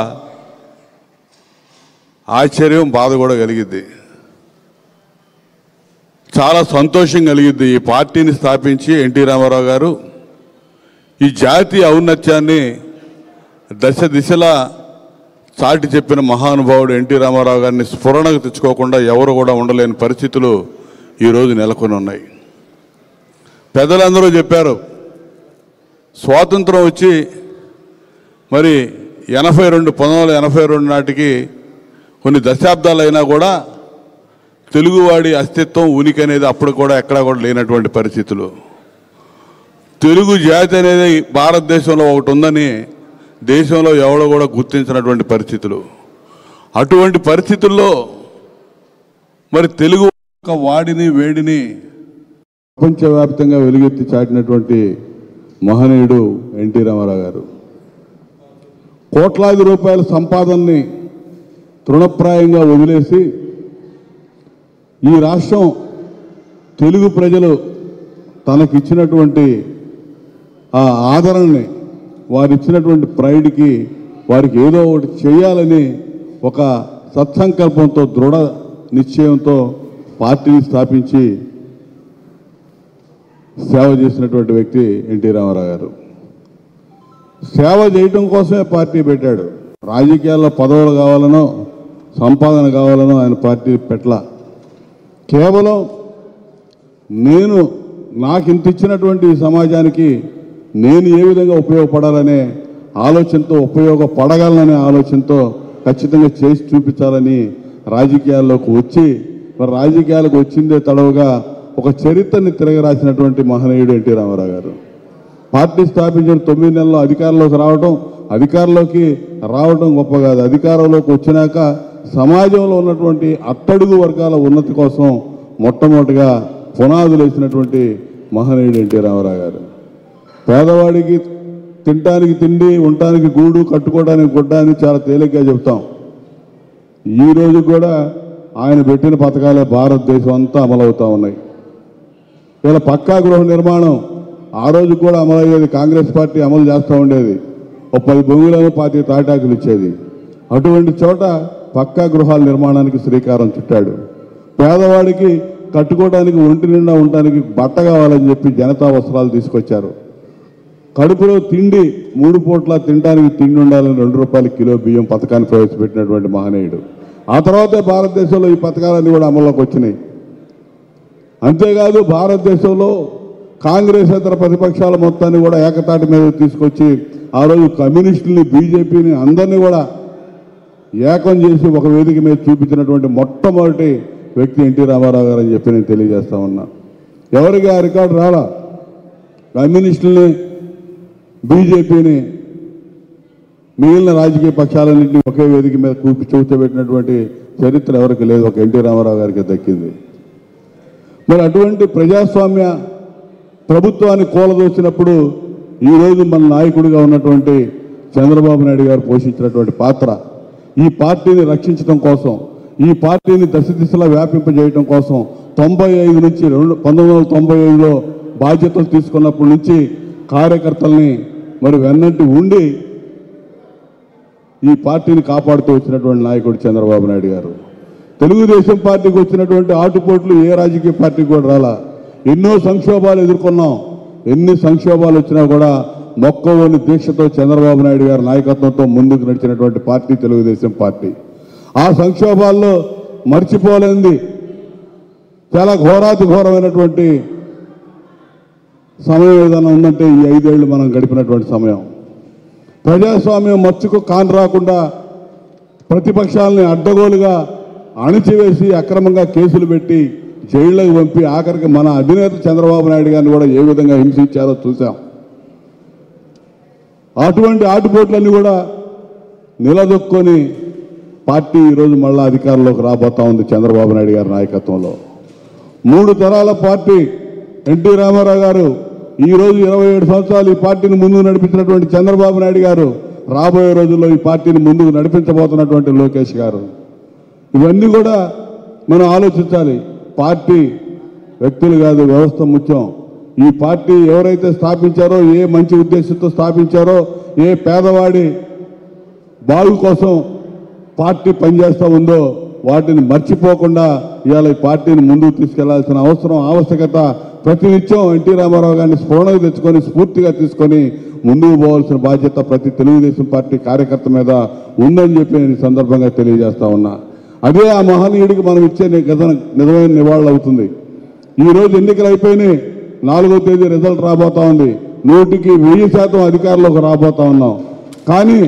ఆశ్చర్యం బాధ కూడా కలిగిద్ది చాలా సంతోషం కలిగిద్ది ఈ పార్టీని స్థాపించి ఎన్టీ రామారావు గారు ఈ జాతీయ ఔన్నత్యాన్ని దశ దిశలా చాటి చెప్పిన మహానుభావుడు ఎన్టీ రామారావు గారిని స్ఫురణకు తెచ్చుకోకుండా ఎవరు కూడా ఉండలేని పరిస్థితులు ఈరోజు నెలకొని ఉన్నాయి పెద్దలందరూ చెప్పారు స్వాతంత్రం వచ్చి మరి ఎనభై రెండు పంతొమ్మిది వందల ఎనభై రెండు నాటికి కొన్ని దశాబ్దాలైనా కూడా తెలుగువాడి అస్తిత్వం ఉనికి అనేది అప్పుడు కూడా ఎక్కడా కూడా లేనటువంటి పరిస్థితులు తెలుగు జాతి అనేది భారతదేశంలో ఒకటి ఉందని దేశంలో ఎవడో కూడా గుర్తించినటువంటి పరిస్థితులు అటువంటి పరిస్థితుల్లో మరి తెలుగు యొక్క వాడిని వేడిని ప్రపంచవ్యాప్తంగా వెలుగెత్తి చాటినటువంటి మహనీయుడు ఎన్టీ రామారావు గారు కోట్లాది రూపాయల సంపాదనని తృణప్రాయంగా వదిలేసి ఈ రాష్ట్రం తెలుగు ప్రజలు తనకిచ్చినటువంటి ఆ ఆదరణని వారు ఇచ్చినటువంటి ప్రైడ్కి వారికి ఏదో ఒకటి చేయాలని ఒక సత్సంకల్పంతో దృఢ నిశ్చయంతో పార్టీని స్థాపించి సేవ చేసినటువంటి వ్యక్తి ఎన్టీ రామారావు గారు సేవ చేయటం కోసమే పార్టీ పెట్టాడు రాజకీయాల్లో పదవులు కావాలనో సంపాదన కావాలనో ఆయన పార్టీ పెట్టల కేవలం నేను నాకు ఇంత ఇచ్చినటువంటి ఈ సమాజానికి నేను ఏ విధంగా ఉపయోగపడాలనే ఆలోచనతో ఉపయోగపడగలననే ఆలోచనతో ఖచ్చితంగా చేసి చూపించాలని రాజకీయాల్లోకి వచ్చి మరి రాజకీయాలకు వచ్చిందే తడవుగా ఒక చరిత్రని తిరగరాసినటువంటి మహనీయుడు ఎన్టీ రామారావు గారు పార్టీ స్థాపించిన తొమ్మిది నెలల్లో అధికారంలోకి రావడం అధికారంలోకి రావడం గొప్ప కాదు అధికారంలోకి వచ్చినాక సమాజంలో ఉన్నటువంటి అట్టడుగు వర్గాల ఉన్నతి కోసం మొట్టమొదటిగా పునాదులు వేసినటువంటి మహనీయుడు ఎన్టీ రామారావు గారు పేదవాడికి తినటానికి తిండి ఉండటానికి గూడు కట్టుకోవడానికి గుడ్డ అని చాలా తేలిగ్గా చెప్తాం ఈ రోజు కూడా ఆయన పెట్టిన పథకాలే భారతదేశం అంతా అమలవుతా ఉన్నాయి ఇలా పక్కా గృహ నిర్మాణం ఆ రోజు కూడా అమలయ్యేది కాంగ్రెస్ పార్టీ అమలు చేస్తూ ఉండేది ఓ పది భూములను పాతి తాటాకులు ఇచ్చేది అటువంటి చోట పక్కా గృహాల నిర్మాణానికి శ్రీకారం చుట్టాడు పేదవాడికి కట్టుకోవడానికి ఒంటి నిండా ఉండడానికి బట్ట కావాలని చెప్పి జనతా వస్త్రాలు తీసుకొచ్చారు కడుపులో తిండి మూడు పూట్ల తినడానికి తిండి ఉండాలని రెండు రూపాయల కిలో బియ్యం పథకాన్ని ప్రవేశపెట్టినటువంటి మహనీయుడు ఆ తర్వాతే భారతదేశంలో ఈ పథకాలన్నీ కూడా అమల్లోకి వచ్చినాయి అంతేకాదు భారతదేశంలో కాంగ్రెస్ ఇతర ప్రతిపక్షాల మొత్తాన్ని కూడా ఏకతాటి మీద తీసుకొచ్చి ఆ రోజు కమ్యూనిస్టుల్ని బీజేపీని అందరినీ కూడా ఏకం చేసి ఒక వేదిక మీద చూపించినటువంటి మొట్టమొదటి వ్యక్తి ఎన్టీ రామారావు గారు అని చెప్పి నేను తెలియజేస్తా ఉన్నా ఎవరికి ఆ రికార్డు రాలా కమ్యూనిస్టుల్ని బీజేపీని మిగిలిన రాజకీయ పక్షాలన్నింటినీ ఒకే వేదిక మీద కూపి చూచబెట్టినటువంటి చరిత్ర ఎవరికి లేదు ఒక ఎన్టీ రామారావు గారికి దక్కింది మరి అటువంటి ప్రజాస్వామ్య ప్రభుత్వాన్ని కూలదోసినప్పుడు ఈరోజు మన నాయకుడిగా ఉన్నటువంటి చంద్రబాబు నాయుడు గారు పోషించినటువంటి పాత్ర ఈ పార్టీని రక్షించడం కోసం ఈ పార్టీని దశ దిశలా వ్యాపింపజేయడం కోసం తొంభై ఐదు నుంచి రెండు పంతొమ్మిది వందల తొంభై ఐదులో బాధ్యతలు తీసుకున్నప్పటి నుంచి కార్యకర్తల్ని మరి వెన్నంటి ఉండి ఈ పార్టీని కాపాడుతూ వచ్చినటువంటి నాయకుడు చంద్రబాబు నాయుడు గారు తెలుగుదేశం పార్టీకి వచ్చినటువంటి ఆటుపోట్లు ఏ రాజకీయ పార్టీకి కూడా రాలా ఎన్నో సంక్షోభాలు ఎదుర్కొన్నాం ఎన్ని సంక్షోభాలు వచ్చినా కూడా మొక్కవోని దీక్షతో చంద్రబాబు నాయుడు గారి నాయకత్వంతో ముందుకు నడిచినటువంటి పార్టీ తెలుగుదేశం పార్టీ ఆ సంక్షోభాల్లో మర్చిపోలేంది చాలా ఘోరాతి ఘోరమైనటువంటి సమయం ఏదైనా ఉందంటే ఈ ఐదేళ్లు మనం గడిపినటువంటి సమయం ప్రజాస్వామ్యం మచ్చుకు కాన్ రాకుండా ప్రతిపక్షాలని అడ్డగోలుగా అణిచివేసి అక్రమంగా కేసులు పెట్టి జైళ్ళకు పంపి ఆఖరికి మన అధినేత చంద్రబాబు నాయుడు గారిని కూడా ఏ విధంగా హింసించారో చూసాం అటువంటి ఆటుపోట్లన్నీ కూడా నిలదొక్కొని పార్టీ ఈరోజు మళ్ళా అధికారంలోకి రాబోతా ఉంది చంద్రబాబు నాయుడు గారి నాయకత్వంలో మూడు తరాల పార్టీ ఎన్టీ రామారావు గారు ఈ రోజు ఇరవై ఏడు సంవత్సరాలు ఈ పార్టీని ముందుకు నడిపించినటువంటి చంద్రబాబు నాయుడు గారు రాబోయే రోజుల్లో ఈ పార్టీని ముందుకు నడిపించబోతున్నటువంటి లోకేష్ గారు ఇవన్నీ కూడా మనం ఆలోచించాలి పార్టీ వ్యక్తులు కాదు వ్యవస్థ ముఖ్యం ఈ పార్టీ ఎవరైతే స్థాపించారో ఏ మంచి ఉద్దేశంతో స్థాపించారో ఏ పేదవాడి బాగు కోసం పార్టీ పనిచేస్తూ ఉందో వాటిని మర్చిపోకుండా ఇవాళ ఈ పార్టీని ముందుకు తీసుకెళ్లాల్సిన అవసరం ఆవశ్యకత ప్రతినిత్యం ఎన్టీ రామారావు గారిని స్ఫురణకు తెచ్చుకొని స్ఫూర్తిగా తీసుకొని ముందుకు పోవాల్సిన బాధ్యత ప్రతి తెలుగుదేశం పార్టీ కార్యకర్త మీద ఉందని చెప్పి నేను ఈ సందర్భంగా తెలియజేస్తా ఉన్నా అదే ఆ మహనీయుడికి మనం ఇచ్చే ని- గత- నిజమైన నివాళులు అవుతుంది ఈ రోజు ఎన్నికలు అయిపోయినాయి నాలుగో తేదీ రిజల్ట్ రాబోతా ఉంది నూటికి వెయ్యి శాతం అధికారంలోకి రాబోతా ఉన్నాం కానీ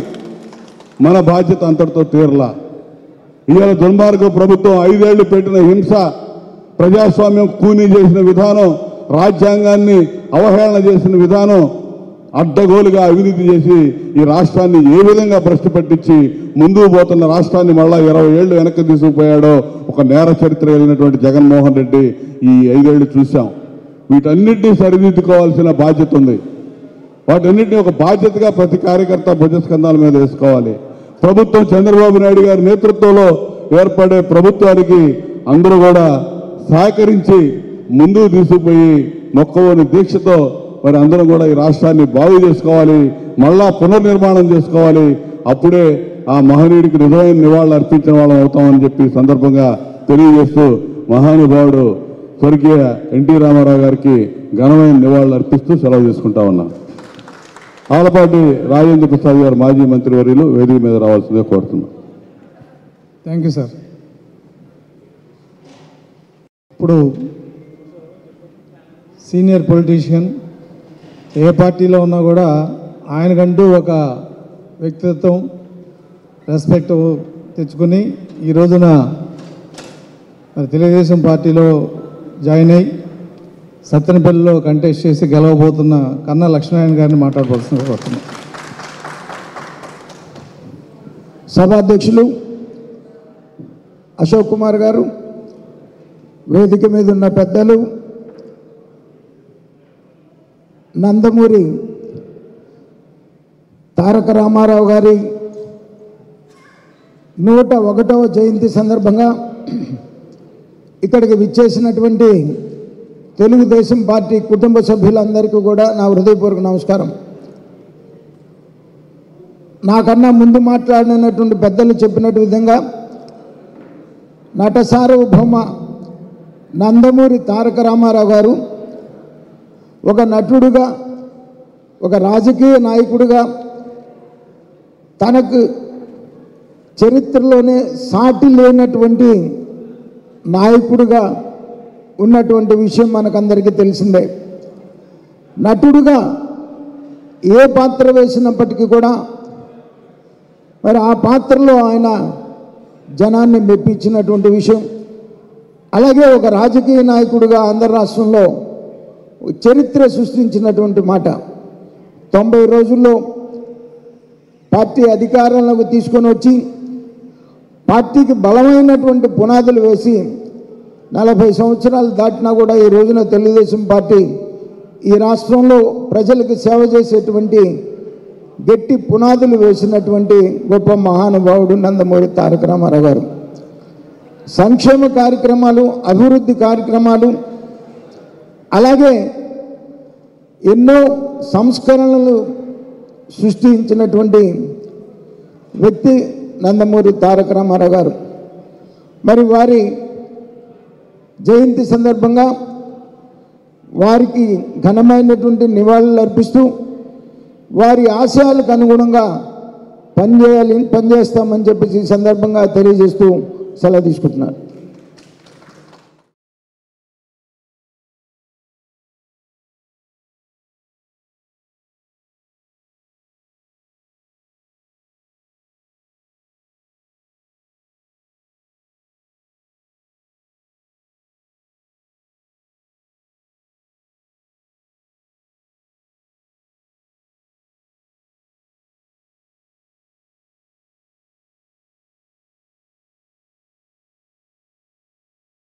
మన బాధ్యత అంతటితో తీరలా ఇవాళ దుర్మార్గ ప్రభుత్వం ఐదేళ్లు పెట్టిన హింస ప్రజాస్వామ్యం కూనీ చేసిన విధానం రాజ్యాంగాన్ని అవహేళన చేసిన విధానం అడ్డగోలుగా అవినీతి చేసి ఈ రాష్ట్రాన్ని ఏ విధంగా భ్రష్టు పట్టించి ముందుకు పోతున్న రాష్ట్రాన్ని మళ్ళా ఇరవై ఏళ్ళు వెనక్కి తీసుకుపోయాడో ఒక నేర చరిత్ర వెళ్ళినటువంటి జగన్మోహన్ రెడ్డి ఈ ఐదేళ్లు చూశాం వీటన్నిటినీ సరిదిద్దుకోవాల్సిన బాధ్యత ఉంది వాటన్నిటిని ఒక బాధ్యతగా ప్రతి కార్యకర్త భుజస్కంధాల మీద వేసుకోవాలి ప్రభుత్వం చంద్రబాబు నాయుడు గారి నేతృత్వంలో ఏర్పడే ప్రభుత్వానికి అందరూ కూడా సహకరించి ముందుకు తీసుకుపోయి మొక్కవని దీక్షతో మరి అందరం కూడా ఈ రాష్ట్రాన్ని బాగు చేసుకోవాలి మళ్ళా పునర్నిర్మాణం చేసుకోవాలి అప్పుడే ఆ మహనీయుడికి నిజమైన నివాళులు అర్పించిన వాళ్ళం అవుతామని చెప్పి ఈ సందర్భంగా తెలియజేస్తూ మహానుభావుడు స్వర్గీయ ఎన్టీ రామారావు గారికి ఘనమైన నివాళులు అర్పిస్తూ సెలవు తీసుకుంటా ఉన్నాం ఆలపాటి రాజేంద్ర ప్రసాద్ గారు మాజీ మంత్రివర్యులు వేదిక మీద రావాల్సిందే కోరుతున్నాం థ్యాంక్ యూ సార్ ఇప్పుడు సీనియర్ పొలిటీషియన్ ఏ పార్టీలో ఉన్నా కూడా ఆయనకంటూ ఒక వ్యక్తిత్వం రెస్పెక్ట్ తెచ్చుకుని ఈ రోజున మరి తెలుగుదేశం పార్టీలో జాయిన్ అయ్యి సత్తెనపల్లిలో కంటెస్ట్ చేసి గెలవబోతున్న కన్నా లక్ష్మీనారాయణ గారిని మాట్లాడవలసిందిగా కోరుతున్నాను సభాధ్యక్షులు అశోక్ కుమార్ గారు వేదిక మీద ఉన్న పెద్దలు నందమూరి తారక రామారావు గారి నూట ఒకటవ జయంతి సందర్భంగా ఇక్కడికి విచ్చేసినటువంటి తెలుగుదేశం పార్టీ కుటుంబ సభ్యులందరికీ కూడా నా హృదయపూర్వక నమస్కారం నాకన్నా ముందు మాట్లాడినటువంటి పెద్దలు చెప్పినట్టు విధంగా నట సార్వభౌమ నందమూరి తారక రామారావు గారు ఒక నటుడుగా ఒక రాజకీయ నాయకుడిగా తనకు చరిత్రలోనే సాటి లేనటువంటి నాయకుడిగా ఉన్నటువంటి విషయం మనకందరికీ తెలిసిందే నటుడుగా ఏ పాత్ర వేసినప్పటికీ కూడా మరి ఆ పాత్రలో ఆయన జనాన్ని మెప్పించినటువంటి విషయం అలాగే ఒక రాజకీయ నాయకుడిగా ఆంధ్ర రాష్ట్రంలో చరిత్ర సృష్టించినటువంటి మాట తొంభై రోజుల్లో పార్టీ అధికారంలోకి తీసుకొని వచ్చి పార్టీకి బలమైనటువంటి పునాదులు వేసి నలభై సంవత్సరాలు దాటినా కూడా ఈ రోజున తెలుగుదేశం పార్టీ ఈ రాష్ట్రంలో ప్రజలకు సేవ చేసేటువంటి గట్టి పునాదులు వేసినటువంటి గొప్ప మహానుభావుడు నందమూరి తారక రామారావు గారు సంక్షేమ కార్యక్రమాలు అభివృద్ధి కార్యక్రమాలు అలాగే ఎన్నో సంస్కరణలు సృష్టించినటువంటి వ్యక్తి నందమూరి తారక రామారావు గారు మరి వారి జయంతి సందర్భంగా వారికి ఘనమైనటువంటి నివాళులు అర్పిస్తూ వారి ఆశయాలకు అనుగుణంగా పనిచేయాలి పనిచేస్తామని చెప్పేసి ఈ సందర్భంగా తెలియజేస్తూ సెలవు తీసుకుంటున్నారు